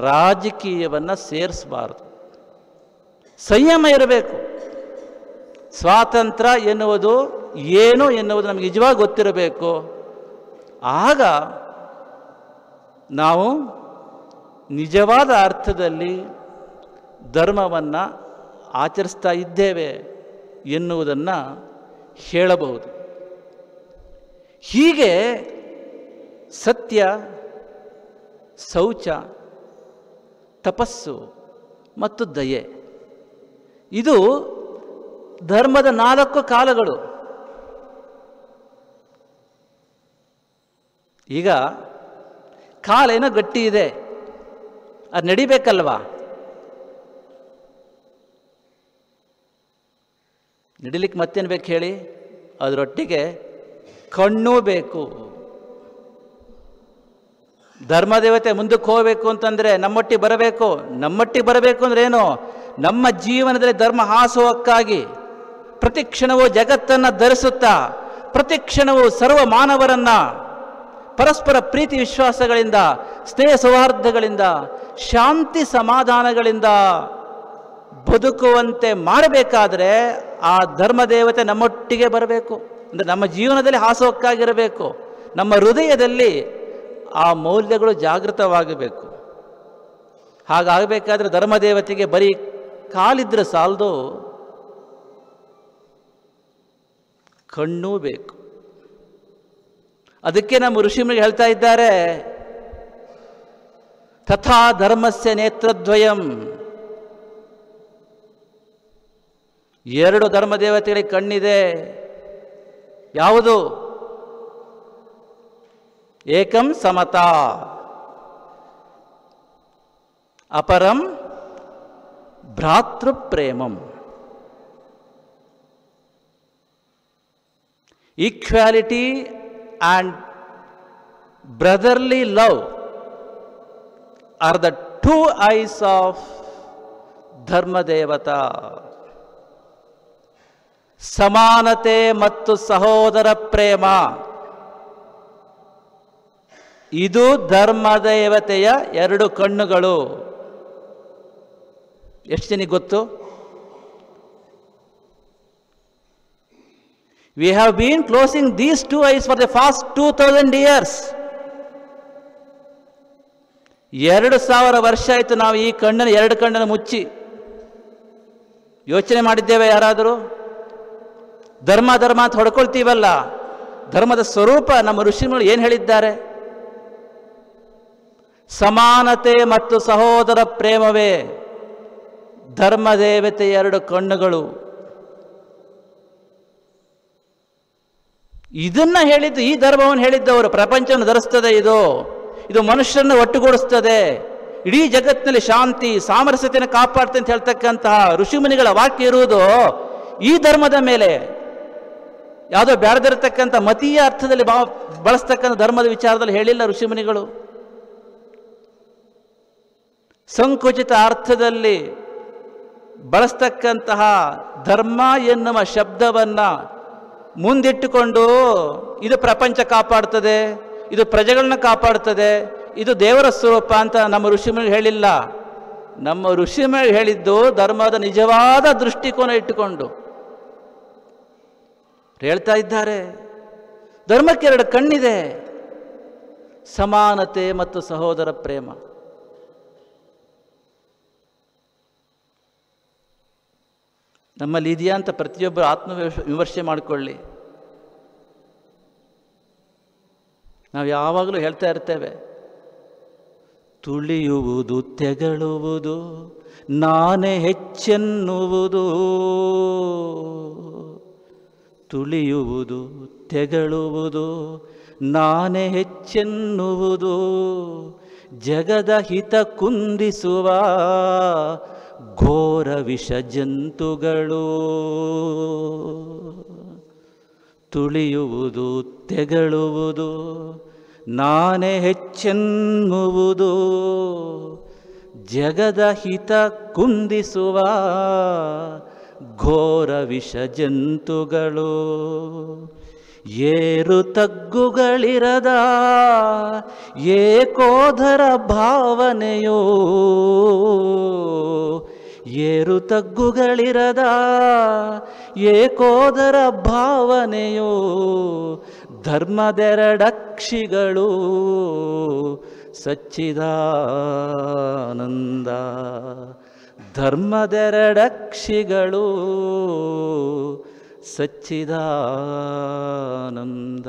ರಾಜಕೀಯವನ್ನು ಸೇರಿಸಬಾರದು ಸಂಯಮ ಇರಬೇಕು ಸ್ವಾತಂತ್ರ್ಯ ಎನ್ನುವುದು ಏನು ಎನ್ನುವುದು ನಮಗೆ ನಿಜವಾಗಿ ಗೊತ್ತಿರಬೇಕು ಆಗ ನಾವು ನಿಜವಾದ ಅರ್ಥದಲ್ಲಿ ಧರ್ಮವನ್ನು ಆಚರಿಸ್ತಾ ಇದ್ದೇವೆ ಎನ್ನುವುದನ್ನು ಹೇಳಬಹುದು ಹೀಗೆ ಸತ್ಯ ಶೌಚ ತಪಸ್ಸು ಮತ್ತು ದಯೆ ಇದು ಧರ್ಮದ ನಾಲ್ಕು ಕಾಲಗಳು ಈಗ ಕಾಲ ಏನೋ ಗಟ್ಟಿ ಇದೆ ಅದು ನಡಿಬೇಕಲ್ವಾ ನಡಿಲಿಕ್ಕೆ ಮತ್ತೇನು ಬೇಕು ಹೇಳಿ ಅದರೊಟ್ಟಿಗೆ ಕಣ್ಣು ಬೇಕು ಧರ್ಮದೇವತೆ ಮುಂದಕ್ಕೆ ಹೋಗಬೇಕು ಅಂತಂದರೆ ನಮ್ಮೊಟ್ಟಿಗೆ ಬರಬೇಕು ನಮ್ಮೊಟ್ಟಿಗೆ ಬರಬೇಕು ಅಂದ್ರೆ ಏನು ನಮ್ಮ ಜೀವನದಲ್ಲಿ ಧರ್ಮ ಹಾಸುವಕ್ಕಾಗಿ ಪ್ರತಿ ಕ್ಷಣವೂ ಜಗತ್ತನ್ನು ಧರಿಸುತ್ತಾ ಪ್ರತಿ ಕ್ಷಣವೂ ಸರ್ವ ಮಾನವರನ್ನ ಪರಸ್ಪರ ಪ್ರೀತಿ ವಿಶ್ವಾಸಗಳಿಂದ ಸ್ನೇಹ ಸೌಹಾರ್ದಗಳಿಂದ ಶಾಂತಿ ಸಮಾಧಾನಗಳಿಂದ ಬದುಕುವಂತೆ ಮಾಡಬೇಕಾದ್ರೆ ಆ ಧರ್ಮದೇವತೆ ನಮ್ಮೊಟ್ಟಿಗೆ ಬರಬೇಕು ಅಂದರೆ ನಮ್ಮ ಜೀವನದಲ್ಲಿ ಹಾಸೋಕ್ಕಾಗಿರಬೇಕು ನಮ್ಮ ಹೃದಯದಲ್ಲಿ ಆ ಮೌಲ್ಯಗಳು ಜಾಗೃತವಾಗಬೇಕು ಹಾಗಾಗಬೇಕಾದ್ರೆ ಧರ್ಮದೇವತೆಗೆ ಬರೀ ಕಾಲಿದ್ರೆ ಸಾಲದು ಕಣ್ಣೂ ಬೇಕು ಅದಕ್ಕೆ ನಮ್ಮ ಋಷಿಮುನಿಗಳು ಹೇಳ್ತಾ ಇದ್ದಾರೆ ತಥಾ ಧರ್ಮಸ್ಯ ನೇತ್ರದ್ವಯಂ ಎರಡು ಧರ್ಮದೇವತೆಗಳಿಗೆ ಕಣ್ಣಿದೆ ಯಾವುದು ಏಕಂ ಸಮತಾ ಅಪರಂ ಭ್ರಾತೃಪ್ರೇಮಂ equality and brotherly love are the two eyes of ಧರ್ಮದೇವತಾ ಸಮಾನತೆ ಮತ್ತು ಸಹೋದರ ಪ್ರೇಮ ಇದು ಧರ್ಮದೇವತೆಯ ಎರಡು ಕಣ್ಣುಗಳು ಎಷ್ಟು ಜನಿಗೆ ಗೊತ್ತು we have been closing these two eyes for the past two thousand years ಎರಡು ಸಾವಿರ ವರ್ಷ ಆಯಿತು ನಾವು ಈ ಕಣ್ಣನ್ನು ಎರಡು ಕಣ್ಣನ್ನು ಮುಚ್ಚಿ ಯೋಚನೆ ಮಾಡಿದ್ದೇವೆ ಯಾರಾದರೂ ಧರ್ಮ ಧರ್ಮ ಅಂತ ಹೊಡ್ಕೊಳ್ತೀವಲ್ಲ ಧರ್ಮದ ಸ್ವರೂಪ ನಮ್ಮ ಋಷಿಗಳು ಏನು ಹೇಳಿದ್ದಾರೆ ಸಮಾನತೆ ಮತ್ತು ಸಹೋದರ ಪ್ರೇಮವೇ ಧರ್ಮದೇವತೆ ಎರಡು ಕಣ್ಣುಗಳು ಇದನ್ನ ಹೇಳಿದ್ದು ಈ ಧರ್ಮವನ್ನು ಹೇಳಿದ್ದವರು ಪ್ರಪಂಚವನ್ನು ಧರಿಸ್ತದೆ ಇದು ಇದು ಮನುಷ್ಯರನ್ನು ಒಟ್ಟುಗೂಡಿಸ್ತದೆ ಇಡೀ ಜಗತ್ತಿನಲ್ಲಿ ಶಾಂತಿ ಸಾಮರಸ್ಯತೆಯನ್ನು ಕಾಪಾಡ್ತೆ ಅಂತ ಹೇಳ್ತಕ್ಕಂತಹ ಋಷಿಮುನಿಗಳ ವಾಕ್ಯ ಇರುವುದು ಈ ಧರ್ಮದ ಮೇಲೆ ಯಾವುದೋ ಬ್ಯಾಡದಿರತಕ್ಕಂಥ ಮತೀಯ ಅರ್ಥದಲ್ಲಿ ಬಾ ಬಳಸ್ತಕ್ಕಂಥ ಧರ್ಮದ ವಿಚಾರದಲ್ಲಿ ಹೇಳಿಲ್ಲ ಋಷಿಮುನಿಗಳು ಸಂಕುಚಿತ ಅರ್ಥದಲ್ಲಿ ಬಳಸ್ತಕ್ಕಂತಹ ಧರ್ಮ ಎನ್ನುವ ಶಬ್ದವನ್ನು ಮುಂದಿಟ್ಟುಕೊಂಡು ಇದು ಪ್ರಪಂಚ ಕಾಪಾಡ್ತದೆ ಇದು ಪ್ರಜೆಗಳನ್ನ ಕಾಪಾಡ್ತದೆ ಇದು ದೇವರ ಸ್ವರೂಪ ಅಂತ ನಮ್ಮ ಋಷಿಮುನಿಗಳು ಹೇಳಿಲ್ಲ ನಮ್ಮ ಋಷಿಮುನಿಗಳು ಹೇಳಿದ್ದು ಧರ್ಮದ ನಿಜವಾದ ದೃಷ್ಟಿಕೋನ ಇಟ್ಟುಕೊಂಡು ಹೇಳ್ತಾ ಇದ್ದಾರೆ ಧರ್ಮಕ್ಕೆ ಎರಡು ಕಣ್ಣಿದೆ ಸಮಾನತೆ ಮತ್ತು ಸಹೋದರ ಪ್ರೇಮ ನಮ್ಮಲ್ಲಿ ಇದೆಯಾ ಅಂತ ಪ್ರತಿಯೊಬ್ಬರು ಆತ್ಮ ವಿಮರ್ಶೆ ಮಾಡಿಕೊಳ್ಳಿ ನಾವು ಯಾವಾಗಲೂ ಹೇಳ್ತಾ ಇರ್ತೇವೆ ತುಳಿಯುವುದು ತೆಗಳುವುದು ನಾನೇ ಹೆಚ್ಚೆನ್ನುವುದು ತುಳಿಯುವುದು ತೆಗಳುವುದು ನಾನೇ ಹೆಚ್ಚೆನ್ನುವುದು ಜಗದ ಹಿತ ಕುಂದಿಸುವ ಘೋರ ವಿಷ ಜಂತುಗಳು ತುಳಿಯುವುದು ತೆಗಳುವುದು ನಾನೇ ಹೆಚ್ಚೆನ್ನುವುದು ಜಗದ ಹಿತ ಕುಂದಿಸುವ ಘೋರ ವಿಷ ಜಂತುಗಳು ಏರು ತಗ್ಗುಗಳಿರದ ಏಕೋಧರ ಭಾವನೆಯೋ ಏರು ತಗ್ಗುಗಳಿರದ ಏಕೋದರ ಭಾವನೆಯು ಧರ್ಮದೆರಡಕ್ಷಿಗಳು ಸಚ್ಚಿದಾನಂದ ಧರ್ಮದೆರಡಕ್ಷಿಗಳು ಸಚ್ಚಿದಾನಂದ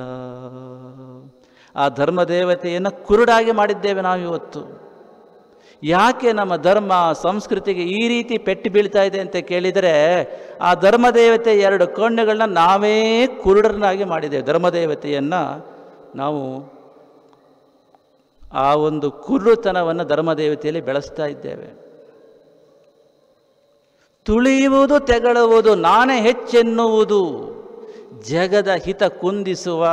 ಆ ಧರ್ಮದೇವತೆಯನ್ನು ಕುರುಡಾಗಿ ಮಾಡಿದ್ದೇವೆ ನಾವು ಇವತ್ತು ಯಾಕೆ ನಮ್ಮ ಧರ್ಮ ಸಂಸ್ಕೃತಿಗೆ ಈ ರೀತಿ ಪೆಟ್ಟು ಬೀಳ್ತಾ ಇದೆ ಅಂತ ಕೇಳಿದರೆ ಆ ಧರ್ಮದೇವತೆ ಎರಡು ಕಣ್ಣುಗಳನ್ನ ನಾವೇ ಕುರುಡರನ್ನಾಗಿ ಮಾಡಿದ್ದೇವೆ ಧರ್ಮದೇವತೆಯನ್ನು ನಾವು ಆ ಒಂದು ಕುರುಡುತನವನ್ನು ಧರ್ಮದೇವತೆಯಲ್ಲಿ ಬೆಳೆಸ್ತಾ ಇದ್ದೇವೆ ತುಳಿಯುವುದು ತೆಗಳುವುದು ನಾನೇ ಹೆಚ್ಚೆನ್ನುವುದು ಜಗದ ಹಿತ ಕುಂದಿಸುವ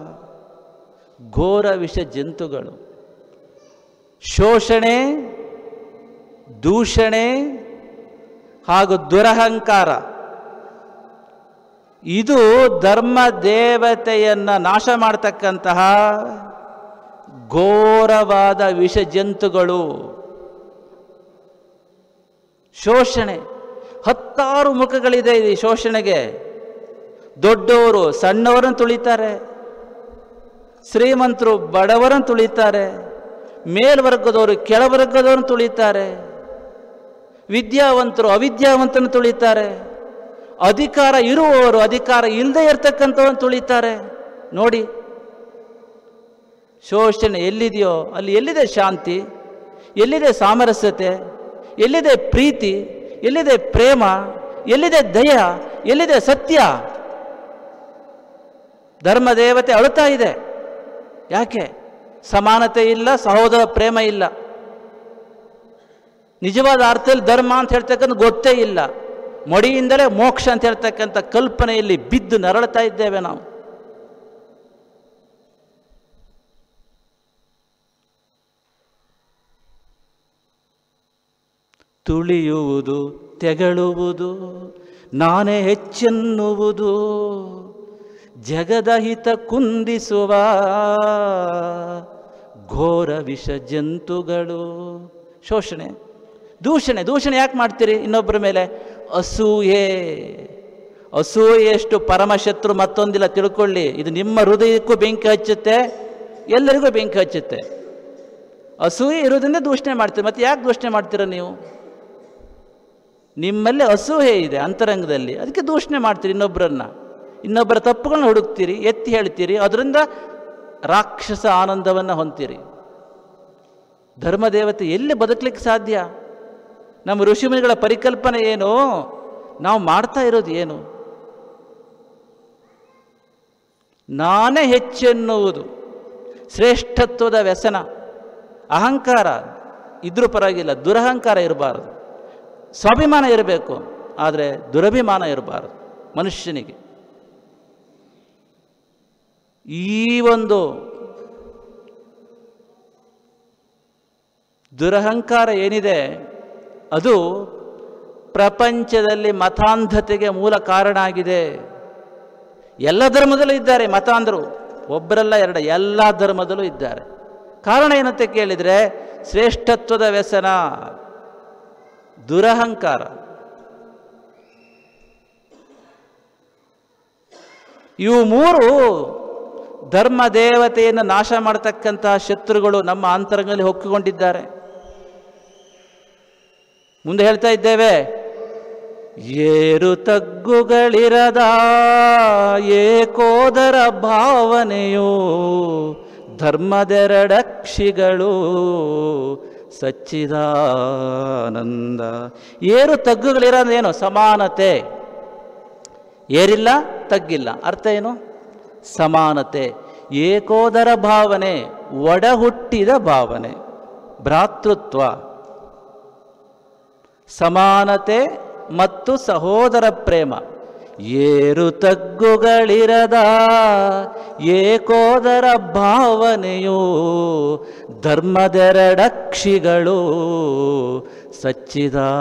ಘೋರ ವಿಷ ಜಂತುಗಳು ಶೋಷಣೆ ದೂಷಣೆ ಹಾಗೂ ದುರಹಂಕಾರ ಇದು ಧರ್ಮ ದೇವತೆಯನ್ನು ನಾಶ ಮಾಡ್ತಕ್ಕಂತಹ ಘೋರವಾದ ವಿಷ ಜಂತುಗಳು ಶೋಷಣೆ ಹತ್ತಾರು ಮುಖಗಳಿದೆ ಈ ಶೋಷಣೆಗೆ ದೊಡ್ಡವರು ಸಣ್ಣವರನ್ನು ತುಳಿತಾರೆ ಶ್ರೀಮಂತರು ಬಡವರನ್ನು ತುಳಿತಾರೆ ಮೇಲ್ವರ್ಗದವರು ಕೆಳವರ್ಗದವರನ್ನು ತುಳಿತಾರೆ ವಿದ್ಯಾವಂತರು ಅವಿದ್ಯಾವಂತರನ್ನು ತುಳಿತಾರೆ ಅಧಿಕಾರ ಇರುವವರು ಅಧಿಕಾರ ಇಲ್ಲದೆ ಇರ್ತಕ್ಕಂಥವನ್ನು ತುಳಿತಾರೆ ನೋಡಿ ಶೋಷಣೆ ಎಲ್ಲಿದೆಯೋ ಅಲ್ಲಿ ಎಲ್ಲಿದೆ ಶಾಂತಿ ಎಲ್ಲಿದೆ ಸಾಮರಸ್ಯತೆ ಎಲ್ಲಿದೆ ಪ್ರೀತಿ ಎಲ್ಲಿದೆ ಪ್ರೇಮ ಎಲ್ಲಿದೆ ದಯ ಎಲ್ಲಿದೆ ಸತ್ಯ ಧರ್ಮ ದೇವತೆ ಅಳುತ್ತಾ ಇದೆ ಯಾಕೆ ಸಮಾನತೆ ಇಲ್ಲ ಸಹೋದರ ಪ್ರೇಮ ಇಲ್ಲ ನಿಜವಾದ ಅರ್ಥದಲ್ಲಿ ಧರ್ಮ ಅಂತ ಹೇಳ್ತಕ್ಕಂಥ ಗೊತ್ತೇ ಇಲ್ಲ ಮಡಿಯಿಂದಲೇ ಮೋಕ್ಷ ಅಂತ ಹೇಳ್ತಕ್ಕಂಥ ಕಲ್ಪನೆಯಲ್ಲಿ ಬಿದ್ದು ನರಳ್ತಾ ಇದ್ದೇವೆ ನಾವು ತುಳಿಯುವುದು ತೆಗಳುವುದು ನಾನೇ ಹೆಚ್ಚೆನ್ನುವುದು ಜಗದ ಹಿತ ಕುಂದಿಸುವ ಘೋರ ವಿಷ ಜಂತುಗಳು ಶೋಷಣೆ ದೂಷಣೆ ದೂಷಣೆ ಯಾಕೆ ಮಾಡ್ತೀರಿ ಇನ್ನೊಬ್ಬರ ಮೇಲೆ ಅಸೂಯೆ ಅಸೂಯೆಷ್ಟು ಪರಮಶತ್ರು ಮತ್ತೊಂದಿಲ್ಲ ತಿಳ್ಕೊಳ್ಳಿ ಇದು ನಿಮ್ಮ ಹೃದಯಕ್ಕೂ ಬೆಂಕಿ ಹಚ್ಚುತ್ತೆ ಎಲ್ಲರಿಗೂ ಬೆಂಕಿ ಹಚ್ಚುತ್ತೆ ಅಸೂಯೆ ಇರೋದ್ರಿಂದ ದೂಷಣೆ ಮಾಡ್ತೀರಿ ಮತ್ತೆ ಯಾಕೆ ದೂಷಣೆ ಮಾಡ್ತೀರ ನೀವು ನಿಮ್ಮಲ್ಲಿ ಅಸೂಯೆ ಇದೆ ಅಂತರಂಗದಲ್ಲಿ ಅದಕ್ಕೆ ದೂಷಣೆ ಮಾಡ್ತೀರಿ ಇನ್ನೊಬ್ಬರನ್ನ ಇನ್ನೊಬ್ಬರ ತಪ್ಪುಗಳನ್ನ ಹುಡುಕ್ತೀರಿ ಎತ್ತಿ ಹೇಳ್ತೀರಿ ಅದರಿಂದ ರಾಕ್ಷಸ ಆನಂದವನ್ನು ಹೊಂತೀರಿ ಧರ್ಮದೇವತೆ ಎಲ್ಲಿ ಬದುಕಲಿಕ್ಕೆ ಸಾಧ್ಯ ನಮ್ಮ ಋಷಿಮುನಿಗಳ ಪರಿಕಲ್ಪನೆ ಏನು ನಾವು ಮಾಡ್ತಾ ಇರೋದು ಏನು ನಾನೇ ಹೆಚ್ಚೆನ್ನುವುದು ಶ್ರೇಷ್ಠತ್ವದ ವ್ಯಸನ ಅಹಂಕಾರ ಇದ್ರೂ ಪರವಾಗಿಲ್ಲ ದುರಹಂಕಾರ ಇರಬಾರದು ಸ್ವಾಭಿಮಾನ ಇರಬೇಕು ಆದರೆ ದುರಭಿಮಾನ ಇರಬಾರದು ಮನುಷ್ಯನಿಗೆ ಈ ಒಂದು ದುರಹಂಕಾರ ಏನಿದೆ ಅದು ಪ್ರಪಂಚದಲ್ಲಿ ಮತಾಂಧತೆಗೆ ಮೂಲ ಕಾರಣ ಆಗಿದೆ ಎಲ್ಲ ಧರ್ಮದಲ್ಲೂ ಇದ್ದಾರೆ ಮತಾಂಧರು ಒಬ್ಬರಲ್ಲ ಎರಡ ಎಲ್ಲ ಧರ್ಮದಲ್ಲೂ ಇದ್ದಾರೆ ಕಾರಣ ಏನಂತ ಕೇಳಿದರೆ ಶ್ರೇಷ್ಠತ್ವದ ವ್ಯಸನ ದುರಹಂಕಾರ ಇವು ಮೂರು ಧರ್ಮ ದೇವತೆಯನ್ನು ನಾಶ ಮಾಡತಕ್ಕಂತಹ ಶತ್ರುಗಳು ನಮ್ಮ ಅಂತರಂಗದಲ್ಲಿ ಹೊಕ್ಕಿಕೊಂಡಿದ್ದಾರೆ ಮುಂದೆ ಹೇಳ್ತಾ ಇದ್ದೇವೆ ಏರು ತಗ್ಗುಗಳಿರದ ಏಕೋದರ ಭಾವನೆಯು ಧರ್ಮದೆರಡಕ್ಷಿಗಳು ಸಚ್ಚಿದಾನಂದ ಏರು ತಗ್ಗುಗಳಿರೋದು ಏನು ಸಮಾನತೆ ಏರಿಲ್ಲ ತಗ್ಗಿಲ್ಲ ಅರ್ಥ ಏನು ಸಮಾನತೆ ಏಕೋದರ ಭಾವನೆ ಒಡ ಹುಟ್ಟಿದ ಭಾವನೆ ಭ್ರಾತೃತ್ವ ಸಮಾನತೆ ಮತ್ತು ಸಹೋದರ ಪ್ರೇಮ ಏರು ತಗ್ಗುಗಳಿರದ ಏಕೋದರ ಭಾವನೆಯು ಧರ್ಮದೆರಡಕ್ಷಿಗಳು ಸಚ್ಚಿದಾನಂದ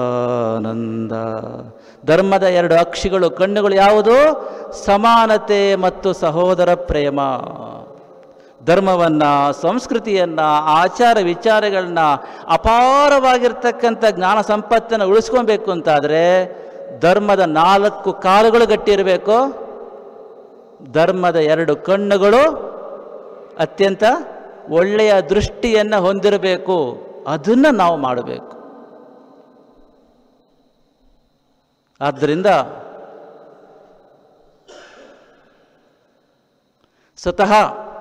ಧರ್ಮದ ಎರಡು ಅಕ್ಷಿಗಳು ಕಣ್ಣುಗಳು ಯಾವುದು ಸಮಾನತೆ ಮತ್ತು ಸಹೋದರ ಪ್ರೇಮ ಧರ್ಮವನ್ನು ಸಂಸ್ಕೃತಿಯನ್ನು ಆಚಾರ ವಿಚಾರಗಳನ್ನ ಅಪಾರವಾಗಿರ್ತಕ್ಕಂಥ ಜ್ಞಾನ ಸಂಪತ್ತನ್ನು ಉಳಿಸ್ಕೊಬೇಕು ಅಂತಾದರೆ ಧರ್ಮದ ನಾಲ್ಕು ಕಾಲುಗಳು ಗಟ್ಟಿರಬೇಕು ಧರ್ಮದ ಎರಡು ಕಣ್ಣುಗಳು ಅತ್ಯಂತ ಒಳ್ಳೆಯ ದೃಷ್ಟಿಯನ್ನು ಹೊಂದಿರಬೇಕು ಅದನ್ನು ನಾವು ಮಾಡಬೇಕು ಆದ್ದರಿಂದ ಸ್ವತಃ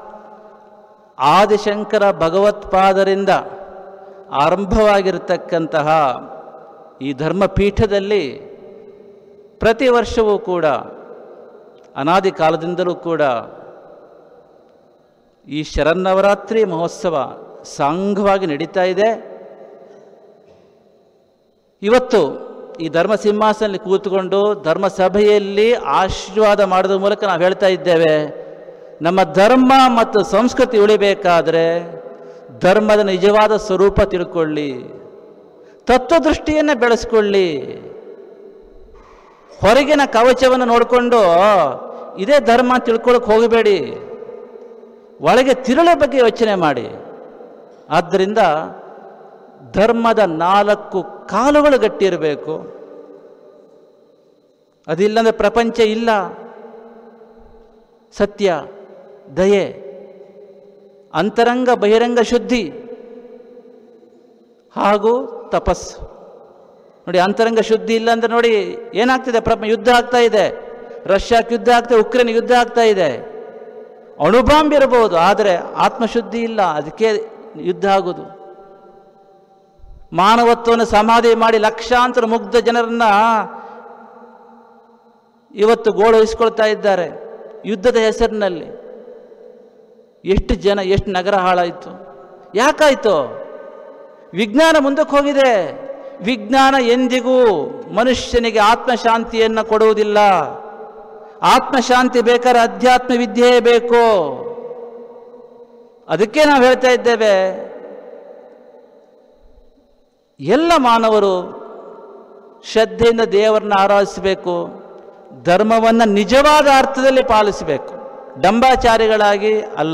ಆದಿಶಂಕರ ಭಗವತ್ಪಾದರಿಂದ ಆರಂಭವಾಗಿರತಕ್ಕಂತಹ ಈ ಧರ್ಮಪೀಠದಲ್ಲಿ ಪ್ರತಿ ವರ್ಷವೂ ಕೂಡ ಅನಾದಿ ಕಾಲದಿಂದಲೂ ಕೂಡ ಈ ಶರನ್ನವರಾತ್ರಿ ಮಹೋತ್ಸವ ಸಾಂಘವಾಗಿ ನಡೀತಾ ಇದೆ ಇವತ್ತು ಈ ಧರ್ಮ ಸಿಂಹಾಸನಲ್ಲಿ ಕೂತ್ಕೊಂಡು ಧರ್ಮ ಸಭೆಯಲ್ಲಿ ಆಶೀರ್ವಾದ ಮಾಡೋದ್ರ ಮೂಲಕ ನಾವು ಹೇಳ್ತಾ ಇದ್ದೇವೆ ನಮ್ಮ ಧರ್ಮ ಮತ್ತು ಸಂಸ್ಕೃತಿ ಉಳಿಬೇಕಾದರೆ ಧರ್ಮದ ನಿಜವಾದ ಸ್ವರೂಪ ತಿಳ್ಕೊಳ್ಳಿ ತತ್ವದೃಷ್ಟಿಯನ್ನು ಬೆಳೆಸ್ಕೊಳ್ಳಿ ಹೊರಗಿನ ಕವಚವನ್ನು ನೋಡಿಕೊಂಡು ಇದೇ ಧರ್ಮ ತಿಳ್ಕೊಳ್ಳೋಕೆ ಹೋಗಬೇಡಿ ಒಳಗೆ ತಿರುಳ ಬಗ್ಗೆ ಯೋಚನೆ ಮಾಡಿ ಆದ್ದರಿಂದ ಧರ್ಮದ ನಾಲ್ಕು ಕಾಲುಗಳು ಗಟ್ಟಿರಬೇಕು ಅದಿಲ್ಲಂದ್ರೆ ಪ್ರಪಂಚ ಇಲ್ಲ ಸತ್ಯ ದಯೆ ಅಂತರಂಗ ಬಹಿರಂಗ ಶುದ್ಧಿ ಹಾಗೂ ತಪಸ್ಸು ನೋಡಿ ಅಂತರಂಗ ಶುದ್ಧಿ ಇಲ್ಲ ಅಂದ್ರೆ ನೋಡಿ ಏನಾಗ್ತಿದೆ ಪ್ರಪ ಯುದ್ಧ ಆಗ್ತಾ ಇದೆ ರಷ್ಯಾಕ್ಕೆ ಯುದ್ಧ ಆಗ್ತಾ ಉಕ್ರೇನ್ ಯುದ್ಧ ಆಗ್ತಾ ಇದೆ ಅಣುಬಾಂಬ್ ಇರಬಹುದು ಆದರೆ ಆತ್ಮಶುದ್ಧಿ ಇಲ್ಲ ಅದಕ್ಕೆ ಯುದ್ಧ ಆಗೋದು ಮಾನವತ್ವವನ್ನು ಸಮಾಧಿ ಮಾಡಿ ಲಕ್ಷಾಂತರ ಮುಗ್ಧ ಜನರನ್ನ ಇವತ್ತು ಗೋಳೈಸ್ಕೊಳ್ತಾ ಇದ್ದಾರೆ ಯುದ್ಧದ ಹೆಸರಿನಲ್ಲಿ ಎಷ್ಟು ಜನ ಎಷ್ಟು ನಗರ ಹಾಳಾಯಿತು ಯಾಕಾಯಿತು ವಿಜ್ಞಾನ ಮುಂದಕ್ಕೆ ಹೋಗಿದೆ ವಿಜ್ಞಾನ ಎಂದಿಗೂ ಮನುಷ್ಯನಿಗೆ ಆತ್ಮಶಾಂತಿಯನ್ನು ಕೊಡುವುದಿಲ್ಲ ಆತ್ಮಶಾಂತಿ ಬೇಕಾದ್ರೆ ಅಧ್ಯಾತ್ಮ ವಿದ್ಯೆಯೇ ಬೇಕು ಅದಕ್ಕೆ ನಾವು ಹೇಳ್ತಾ ಇದ್ದೇವೆ ಎಲ್ಲ ಮಾನವರು ಶ್ರದ್ಧೆಯಿಂದ ದೇವರನ್ನ ಆರಾಧಿಸಬೇಕು ಧರ್ಮವನ್ನು ನಿಜವಾದ ಅರ್ಥದಲ್ಲಿ ಪಾಲಿಸಬೇಕು ಡಂಬಾಚಾರಿಗಳಾಗಿ ಅಲ್ಲ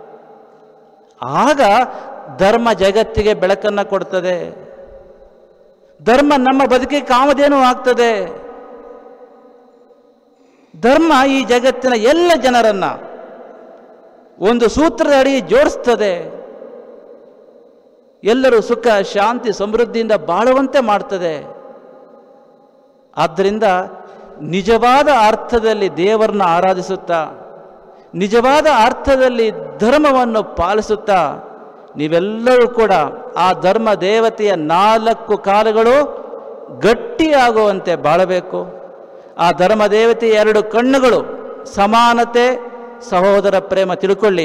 ಆಗ ಧರ್ಮ ಜಗತ್ತಿಗೆ ಬೆಳಕನ್ನು ಕೊಡ್ತದೆ ಧರ್ಮ ನಮ್ಮ ಬದುಕಿಗೆ ಕಾಮಧೇನು ಆಗ್ತದೆ ಧರ್ಮ ಈ ಜಗತ್ತಿನ ಎಲ್ಲ ಜನರನ್ನ ಒಂದು ಸೂತ್ರದ ಅಡಿ ಜೋಡಿಸ್ತದೆ ಎಲ್ಲರೂ ಸುಖ ಶಾಂತಿ ಸಮೃದ್ಧಿಯಿಂದ ಬಾಳುವಂತೆ ಮಾಡ್ತದೆ ಆದ್ದರಿಂದ ನಿಜವಾದ ಅರ್ಥದಲ್ಲಿ ದೇವರನ್ನ ಆರಾಧಿಸುತ್ತಾ ನಿಜವಾದ ಅರ್ಥದಲ್ಲಿ ಧರ್ಮವನ್ನು ಪಾಲಿಸುತ್ತಾ ನೀವೆಲ್ಲರೂ ಕೂಡ ಆ ಧರ್ಮ ದೇವತೆಯ ನಾಲ್ಕು ಕಾಲಗಳು ಗಟ್ಟಿಯಾಗುವಂತೆ ಬಾಳಬೇಕು ಆ ಧರ್ಮ ದೇವತೆಯ ಎರಡು ಕಣ್ಣುಗಳು ಸಮಾನತೆ ಸಹೋದರ ಪ್ರೇಮ ತಿಳ್ಕೊಳ್ಳಿ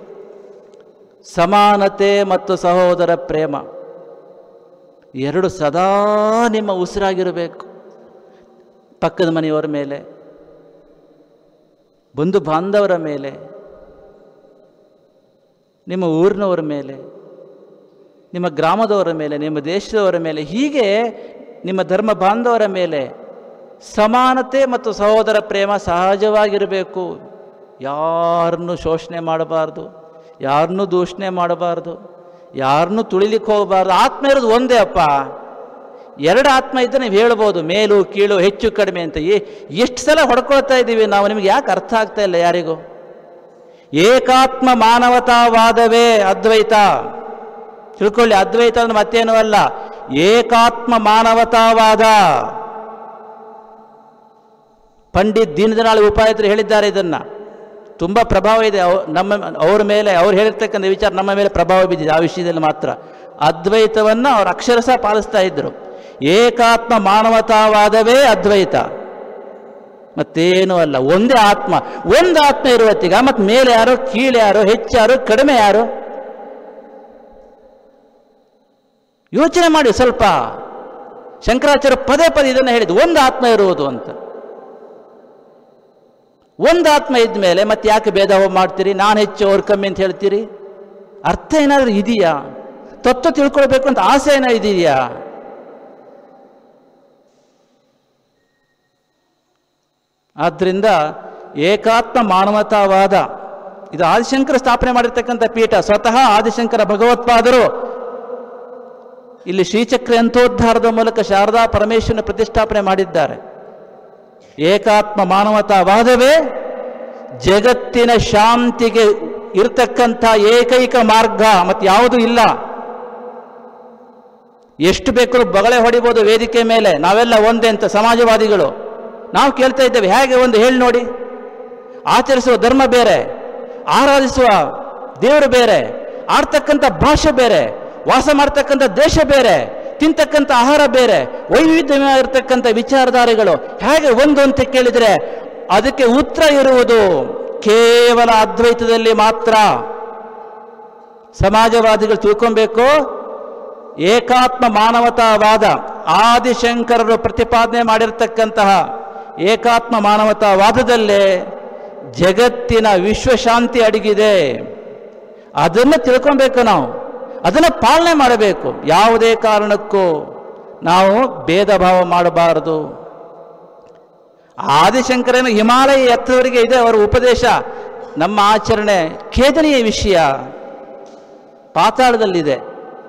ಸಮಾನತೆ ಮತ್ತು ಸಹೋದರ ಪ್ರೇಮ ಎರಡು ಸದಾ ನಿಮ್ಮ ಉಸಿರಾಗಿರಬೇಕು ಪಕ್ಕದ ಮನೆಯವರ ಮೇಲೆ ಬಂಧು ಬಾಂಧವರ ಮೇಲೆ ನಿಮ್ಮ ಊರಿನವರ ಮೇಲೆ ನಿಮ್ಮ ಗ್ರಾಮದವರ ಮೇಲೆ ನಿಮ್ಮ ದೇಶದವರ ಮೇಲೆ ಹೀಗೆ ನಿಮ್ಮ ಧರ್ಮ ಬಾಂಧವರ ಮೇಲೆ ಸಮಾನತೆ ಮತ್ತು ಸಹೋದರ ಪ್ರೇಮ ಸಹಜವಾಗಿರಬೇಕು ಯಾರನ್ನು ಶೋಷಣೆ ಮಾಡಬಾರ್ದು ಯಾರನ್ನೂ ದೂಷಣೆ ಮಾಡಬಾರ್ದು ಯಾರನ್ನೂ ತುಳಿಲಿಕ್ಕೆ ಹೋಗಬಾರ್ದು ಆತ್ಮ ಇರೋದು ಒಂದೇ ಅಪ್ಪ ಎರಡು ಆತ್ಮ ಇದ್ದರೆ ನೀವು ಹೇಳ್ಬೋದು ಮೇಲು ಕೀಳು ಹೆಚ್ಚು ಕಡಿಮೆ ಅಂತ ಏ ಎಷ್ಟು ಸಲ ಹೊಡ್ಕೊಳ್ತಾ ಇದ್ದೀವಿ ನಾವು ನಿಮಗೆ ಯಾಕೆ ಅರ್ಥ ಆಗ್ತಾ ಇಲ್ಲ ಯಾರಿಗೂ ಏಕಾತ್ಮ ಮಾನವತಾವಾದವೇ ಅದ್ವೈತ ತಿಳ್ಕೊಳ್ಳಿ ಅದ್ವೈತ ಅಂದ್ರೆ ಮತ್ತೇನೂ ಅಲ್ಲ ಏಕಾತ್ಮ ಮಾನವತಾವಾದ ಪಂಡಿತ್ ದೀನದನಾಳ್ ಉಪಾಯತರು ಹೇಳಿದ್ದಾರೆ ಇದನ್ನು ತುಂಬ ಪ್ರಭಾವ ಇದೆ ಅವ್ ನಮ್ಮ ಅವ್ರ ಮೇಲೆ ಅವ್ರು ಹೇಳಿರ್ತಕ್ಕಂಥ ವಿಚಾರ ನಮ್ಮ ಮೇಲೆ ಪ್ರಭಾವ ಬಿದ್ದಿದೆ ಆ ವಿಷಯದಲ್ಲಿ ಮಾತ್ರ ಅದ್ವೈತವನ್ನು ಅವ್ರು ಅಕ್ಷರಶಃ ಪಾಲಿಸ್ತಾ ಇದ್ದರು ಏಕಾತ್ಮ ಮಾನವತಾವಾದವೇ ಅದ್ವೈತ ಮತ್ತೇನೂ ಅಲ್ಲ ಒಂದೇ ಆತ್ಮ ಒಂದು ಆತ್ಮ ಇರುವತ್ತಿಗ ಮತ್ತು ಮೇಲೆ ಯಾರು ಕೀಳು ಯಾರು ಹೆಚ್ಚು ಯಾರು ಕಡಿಮೆ ಯಾರು ಯೋಚನೆ ಮಾಡಿ ಸ್ವಲ್ಪ ಶಂಕರಾಚಾರ್ಯ ಪದೇ ಪದೇ ಇದನ್ನು ಹೇಳಿದ್ದು ಒಂದು ಆತ್ಮ ಇರುವುದು ಅಂತ ಒಂದು ಆತ್ಮ ಇದ್ದ ಮೇಲೆ ಮತ್ತೆ ಯಾಕೆ ಭೇದ ಭಾವ ಮಾಡ್ತೀರಿ ನಾನು ಹೆಚ್ಚು ಅವ್ರು ಕಮ್ಮಿ ಅಂತ ಹೇಳ್ತೀರಿ ಅರ್ಥ ಏನಾದರೂ ಇದೆಯಾ ತತ್ವ ತಿಳ್ಕೊಳ್ಬೇಕು ಅಂತ ಆಸೆ ಏನೋ ಇದೆಯಾ ಆದ್ದರಿಂದ ಏಕಾತ್ಮ ಮಾನವತಾವಾದ ಇದು ಆದಿಶಂಕರ ಸ್ಥಾಪನೆ ಮಾಡಿರ್ತಕ್ಕಂಥ ಪೀಠ ಸ್ವತಃ ಆದಿಶಂಕರ ಭಗವತ್ಪಾದರು ಇಲ್ಲಿ ಶ್ರೀಚಕ್ರ ಯಂತ್ರೋದ್ಧಾರದ ಮೂಲಕ ಶಾರದಾ ಪರಮೇಶ್ವರನ ಪ್ರತಿಷ್ಠಾಪನೆ ಮಾಡಿದ್ದಾರೆ ಏಕಾತ್ಮ ಮಾನವತಾವಾದವೇ ಜಗತ್ತಿನ ಶಾಂತಿಗೆ ಇರತಕ್ಕಂಥ ಏಕೈಕ ಮಾರ್ಗ ಮತ್ತು ಯಾವುದೂ ಇಲ್ಲ ಎಷ್ಟು ಬೇಕಾದ್ರೂ ಬಗಳೆ ಹೊಡಿಬೋದು ವೇದಿಕೆ ಮೇಲೆ ನಾವೆಲ್ಲ ಒಂದೇ ಅಂತ ಸಮಾಜವಾದಿಗಳು ನಾವು ಕೇಳ್ತಾ ಇದ್ದೇವೆ ಹೇಗೆ ಒಂದು ಹೇಳಿ ನೋಡಿ ಆಚರಿಸುವ ಧರ್ಮ ಬೇರೆ ಆರಾಧಿಸುವ ದೇವರು ಬೇರೆ ಆಡ್ತಕ್ಕಂಥ ಭಾಷೆ ಬೇರೆ ವಾಸ ಮಾಡ್ತಕ್ಕಂಥ ದೇಶ ಬೇರೆ ತಿಂತಕ್ಕಂಥ ಆಹಾರ ಬೇರೆ ವೈವಿಧ್ಯವಾಗಿರ್ತಕ್ಕಂಥ ವಿಚಾರಧಾರೆಗಳು ಹೇಗೆ ಒಂದು ಅಂತ ಕೇಳಿದರೆ ಅದಕ್ಕೆ ಉತ್ತರ ಇರುವುದು ಕೇವಲ ಅದ್ವೈತದಲ್ಲಿ ಮಾತ್ರ ಸಮಾಜವಾದಿಗಳು ತಿಳ್ಕೊಬೇಕು ಏಕಾತ್ಮ ಮಾನವತಾವಾದ ಆದಿಶಂಕರರು ಪ್ರತಿಪಾದನೆ ಮಾಡಿರ್ತಕ್ಕಂತಹ ಏಕಾತ್ಮ ಮಾನವತಾವಾದದಲ್ಲೇ ಜಗತ್ತಿನ ವಿಶ್ವಶಾಂತಿ ಅಡಗಿದೆ ಅದನ್ನು ತಿಳ್ಕೊಬೇಕು ನಾವು ಅದನ್ನು ಪಾಲನೆ ಮಾಡಬೇಕು ಯಾವುದೇ ಕಾರಣಕ್ಕೂ ನಾವು ಭೇದ ಭಾವ ಮಾಡಬಾರದು ಆದಿಶಂಕರನ ಹಿಮಾಲಯ ಎತ್ತವರಿಗೆ ಇದೆ ಅವರ ಉಪದೇಶ ನಮ್ಮ ಆಚರಣೆ ಖೇದನೀಯ ವಿಷಯ ಪಾತಾಳದಲ್ಲಿದೆ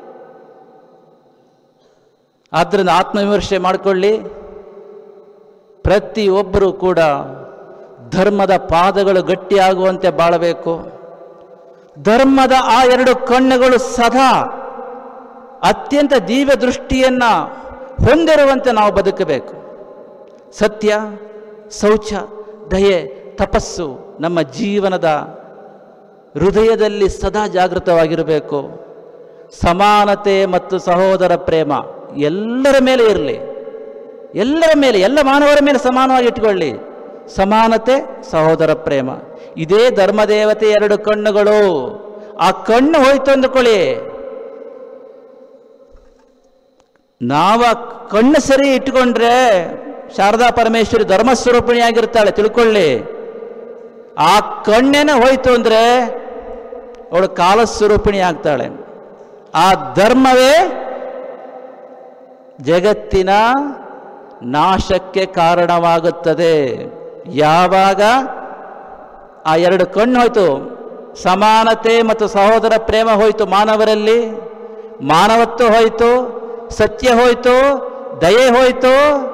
ಆದ್ದರಿಂದ ಆತ್ಮವಿಮರ್ಶೆ ಮಾಡಿಕೊಳ್ಳಿ ಪ್ರತಿಯೊಬ್ಬರೂ ಕೂಡ ಧರ್ಮದ ಪಾದಗಳು ಗಟ್ಟಿಯಾಗುವಂತೆ ಬಾಳಬೇಕು ಧರ್ಮದ ಆ ಎರಡು ಕಣ್ಣುಗಳು ಸದಾ ಅತ್ಯಂತ ದಿವ್ಯ ದೃಷ್ಟಿಯನ್ನ ಹೊಂದಿರುವಂತೆ ನಾವು ಬದುಕಬೇಕು ಸತ್ಯ ಶೌಚ ದಯೆ ತಪಸ್ಸು ನಮ್ಮ ಜೀವನದ ಹೃದಯದಲ್ಲಿ ಸದಾ ಜಾಗೃತವಾಗಿರಬೇಕು ಸಮಾನತೆ ಮತ್ತು ಸಹೋದರ ಪ್ರೇಮ ಎಲ್ಲರ ಮೇಲೆ ಇರಲಿ ಎಲ್ಲರ ಮೇಲೆ ಎಲ್ಲ ಮಾನವರ ಮೇಲೆ ಸಮಾನವಾಗಿ ಇಟ್ಕೊಳ್ಳಿ ಸಮಾನತೆ ಸಹೋದರ ಪ್ರೇಮ ಇದೇ ಧರ್ಮದೇವತೆ ಎರಡು ಕಣ್ಣುಗಳು ಆ ಕಣ್ಣು ಹೋಯ್ತು ಅಂದುಕೊಳ್ಳಿ ನಾವ ಕಣ್ಣು ಸರಿ ಇಟ್ಕೊಂಡ್ರೆ ಶಾರದಾ ಪರಮೇಶ್ವರಿ ಧರ್ಮಸ್ವರೂಪಿಣಿಯಾಗಿರ್ತಾಳೆ ತಿಳ್ಕೊಳ್ಳಿ ಆ ಕಣ್ಣೇನ ಹೋಯ್ತು ಅಂದ್ರೆ ಅವಳು ಕಾಲಸ್ವರೂಪಿಣಿ ಆಗ್ತಾಳೆ ಆ ಧರ್ಮವೇ ಜಗತ್ತಿನ ನಾಶಕ್ಕೆ ಕಾರಣವಾಗುತ್ತದೆ ಯಾವಾಗ ಆ ಎರಡು ಕಣ್ಣು ಹೋಯ್ತು ಸಮಾನತೆ ಮತ್ತು ಸಹೋದರ ಪ್ರೇಮ ಹೋಯ್ತು ಮಾನವರಲ್ಲಿ ಮಾನವತ್ವ ಹೋಯ್ತು ಸತ್ಯ ಹೋಯ್ತು ದಯೆ ಹೋಯ್ತು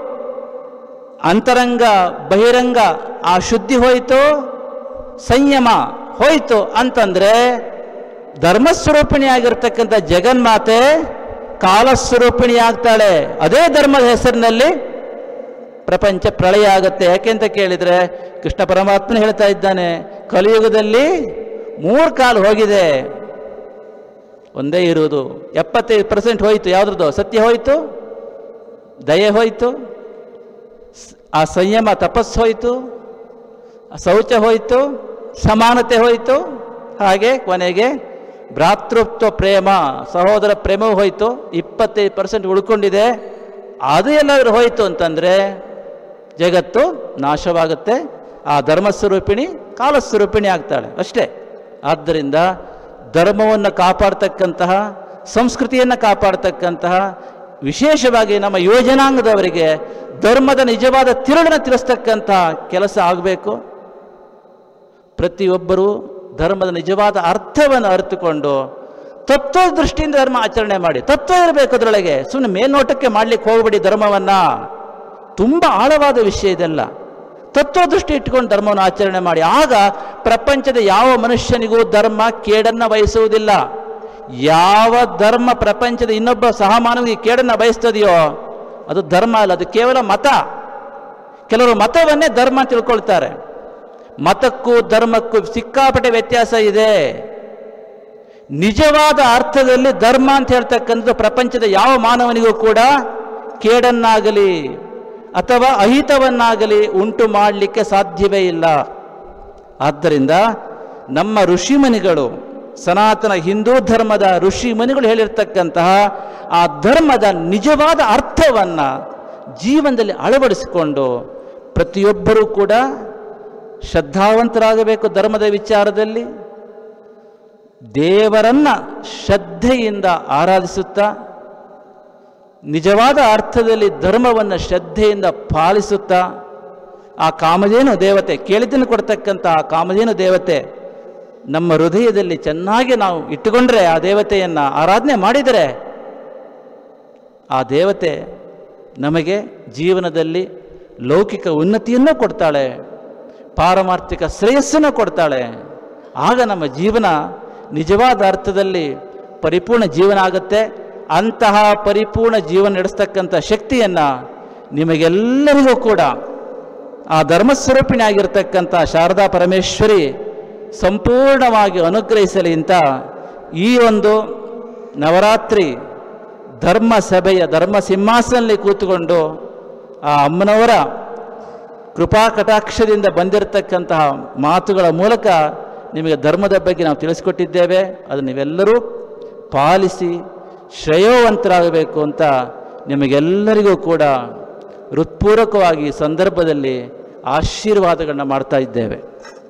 ಅಂತರಂಗ ಬಹಿರಂಗ ಆ ಶುದ್ಧಿ ಹೋಯ್ತು ಸಂಯಮ ಹೋಯ್ತು ಅಂತಂದ್ರೆ ಧರ್ಮಸ್ವರೂಪಿಣಿಯಾಗಿರ್ತಕ್ಕಂಥ ಜಗನ್ಮಾತೆ ಕಾಲಸ್ವರೂಪಿಣಿ ಆಗ್ತಾಳೆ ಅದೇ ಧರ್ಮದ ಹೆಸರಿನಲ್ಲಿ ಪ್ರಪಂಚ ಪ್ರಳಯ ಆಗುತ್ತೆ ಯಾಕೆಂತ ಕೇಳಿದರೆ ಕೃಷ್ಣ ಪರಮಾತ್ಮನ ಹೇಳ್ತಾ ಇದ್ದಾನೆ ಕಲಿಯುಗದಲ್ಲಿ ಮೂರು ಕಾಲು ಹೋಗಿದೆ ಒಂದೇ ಇರುವುದು ಎಪ್ಪತ್ತೈದು ಪರ್ಸೆಂಟ್ ಹೋಯಿತು ಯಾವುದ್ರದ್ದು ಸತ್ಯ ಹೋಯಿತು ದಯೆ ಹೋಯಿತು ಸ್- ಆ ಸಂಯಮ ತಪಸ್ಸು ಹೋಯಿತು ಆ ಶೌಚ ಹೋಯಿತು ಸಮಾನತೆ ಹೋಯಿತು ಹಾಗೆ ಕೊನೆಗೆ ಭ್ರಾತೃತ್ವ ಪ್ರೇಮ ಸಹೋದರ ಪ್ರೇಮವೂ ಹೋಯಿತು ಇಪ್ಪತ್ತೈದು ಪರ್ಸೆಂಟ್ ಉಳ್ಕೊಂಡಿದೆ ಅದು ಎಲ್ಲಾದರೂ ಹೋಯಿತು ಅಂತಂದರೆ ಜಗತ್ತು ನಾಶವಾಗುತ್ತೆ ಆ ಧರ್ಮಸ್ವರೂಪಿಣಿ ಕಾಲಸ್ವರೂಪಿಣಿ ಆಗ್ತಾಳೆ ಅಷ್ಟೇ ಆದ್ದರಿಂದ ಧರ್ಮವನ್ನು ಕಾಪಾಡ್ತಕ್ಕಂತಹ ಸಂಸ್ಕೃತಿಯನ್ನು ಕಾಪಾಡ್ತಕ್ಕಂತಹ ವಿಶೇಷವಾಗಿ ನಮ್ಮ ಯುವಜನಾಂಗದವರಿಗೆ ಧರ್ಮದ ನಿಜವಾದ ತಿರುಳನ್ನು ತಿಳಿಸ್ತಕ್ಕಂತಹ ಕೆಲಸ ಆಗಬೇಕು ಪ್ರತಿಯೊಬ್ಬರೂ ಧರ್ಮದ ನಿಜವಾದ ಅರ್ಥವನ್ನು ಅರಿತುಕೊಂಡು ತತ್ವ ದೃಷ್ಟಿಯಿಂದ ಧರ್ಮ ಆಚರಣೆ ಮಾಡಿ ತತ್ವ ಇರಬೇಕು ಅದರೊಳಗೆ ಸುಮ್ಮನೆ ಮೇಲ್ನೋಟಕ್ಕೆ ಮಾಡ್ಲಿಕ್ಕೆ ಹೋಗಬೇಡಿ ಧರ್ಮವನ್ನು ತುಂಬ ಆಳವಾದ ವಿಷಯ ಇದೆಲ್ಲ ತತ್ವ ದೃಷ್ಟಿ ಇಟ್ಕೊಂಡು ಧರ್ಮವನ್ನು ಆಚರಣೆ ಮಾಡಿ ಆಗ ಪ್ರಪಂಚದ ಯಾವ ಮನುಷ್ಯನಿಗೂ ಧರ್ಮ ಕೇಡನ್ನು ಬಯಸುವುದಿಲ್ಲ ಯಾವ ಧರ್ಮ ಪ್ರಪಂಚದ ಇನ್ನೊಬ್ಬ ಸಹಮಾನವಿಗೆ ಕೇಡನ್ನು ಬಯಸ್ತದೆಯೋ ಅದು ಧರ್ಮ ಅಲ್ಲ ಅದು ಕೇವಲ ಮತ ಕೆಲವರು ಮತವನ್ನೇ ಧರ್ಮ ಅಂತ ತಿಳ್ಕೊಳ್ತಾರೆ ಮತಕ್ಕೂ ಧರ್ಮಕ್ಕೂ ಸಿಕ್ಕಾಪಟ್ಟೆ ವ್ಯತ್ಯಾಸ ಇದೆ ನಿಜವಾದ ಅರ್ಥದಲ್ಲಿ ಧರ್ಮ ಅಂತ ಹೇಳ್ತಕ್ಕಂಥದ್ದು ಪ್ರಪಂಚದ ಯಾವ ಮಾನವನಿಗೂ ಕೂಡ ಕೇಡನ್ನಾಗಲಿ ಅಥವಾ ಅಹಿತವನ್ನಾಗಲಿ ಉಂಟು ಮಾಡಲಿಕ್ಕೆ ಸಾಧ್ಯವೇ ಇಲ್ಲ ಆದ್ದರಿಂದ ನಮ್ಮ ಋಷಿಮುನಿಗಳು ಸನಾತನ ಹಿಂದೂ ಧರ್ಮದ ಋಷಿಮುನಿಗಳು ಹೇಳಿರ್ತಕ್ಕಂತಹ ಆ ಧರ್ಮದ ನಿಜವಾದ ಅರ್ಥವನ್ನು ಜೀವನದಲ್ಲಿ ಅಳವಡಿಸಿಕೊಂಡು ಪ್ರತಿಯೊಬ್ಬರೂ ಕೂಡ ಶ್ರದ್ಧಾವಂತರಾಗಬೇಕು ಧರ್ಮದ ವಿಚಾರದಲ್ಲಿ ದೇವರನ್ನ ಶ್ರದ್ಧೆಯಿಂದ ಆರಾಧಿಸುತ್ತಾ ನಿಜವಾದ ಅರ್ಥದಲ್ಲಿ ಧರ್ಮವನ್ನು ಶ್ರದ್ಧೆಯಿಂದ ಪಾಲಿಸುತ್ತಾ ಆ ಕಾಮಧೇನು ದೇವತೆ ಕೇಳಿದ್ದನ್ನು ಕೊಡ್ತಕ್ಕಂಥ ಆ ಕಾಮಧೇನು ದೇವತೆ ನಮ್ಮ ಹೃದಯದಲ್ಲಿ ಚೆನ್ನಾಗಿ ನಾವು ಇಟ್ಟುಕೊಂಡ್ರೆ ಆ ದೇವತೆಯನ್ನು ಆರಾಧನೆ ಮಾಡಿದರೆ ಆ ದೇವತೆ ನಮಗೆ ಜೀವನದಲ್ಲಿ ಲೌಕಿಕ ಉನ್ನತಿಯನ್ನು ಕೊಡ್ತಾಳೆ ಪಾರಮಾರ್ಥಿಕ ಶ್ರೇಯಸ್ಸನ್ನು ಕೊಡ್ತಾಳೆ ಆಗ ನಮ್ಮ ಜೀವನ ನಿಜವಾದ ಅರ್ಥದಲ್ಲಿ ಪರಿಪೂರ್ಣ ಜೀವನ ಆಗುತ್ತೆ ಅಂತಹ ಪರಿಪೂರ್ಣ ಜೀವನ ನಡೆಸ್ತಕ್ಕಂಥ ಶಕ್ತಿಯನ್ನು ನಿಮಗೆಲ್ಲರಿಗೂ ಕೂಡ ಆ ಧರ್ಮಸ್ವರೂಪಿಣಿ ಆಗಿರ್ತಕ್ಕಂಥ ಶಾರದಾ ಪರಮೇಶ್ವರಿ ಸಂಪೂರ್ಣವಾಗಿ ಅನುಗ್ರಹಿಸಲಿ ಅಂತ ಈ ಒಂದು ನವರಾತ್ರಿ ಧರ್ಮ ಸಭೆಯ ಧರ್ಮ ಸಿಂಹಾಸನಲ್ಲಿ ಕೂತುಕೊಂಡು ಆ ಅಮ್ಮನವರ ಕೃಪಾ ಕಟಾಕ್ಷದಿಂದ ಬಂದಿರತಕ್ಕಂತಹ ಮಾತುಗಳ ಮೂಲಕ ನಿಮಗೆ ಧರ್ಮದ ಬಗ್ಗೆ ನಾವು ತಿಳಿಸ್ಕೊಟ್ಟಿದ್ದೇವೆ ಅದು ನೀವೆಲ್ಲರೂ ಪಾಲಿಸಿ ಶ್ರೇಯೋವಂತರಾಗಬೇಕು ಅಂತ ನಿಮಗೆಲ್ಲರಿಗೂ ಕೂಡ ಹೃತ್ಪೂರ್ವಕವಾಗಿ ಈ ಸಂದರ್ಭದಲ್ಲಿ ಆಶೀರ್ವಾದಗಳನ್ನ ಮಾಡ್ತಾ ಇದ್ದೇವೆ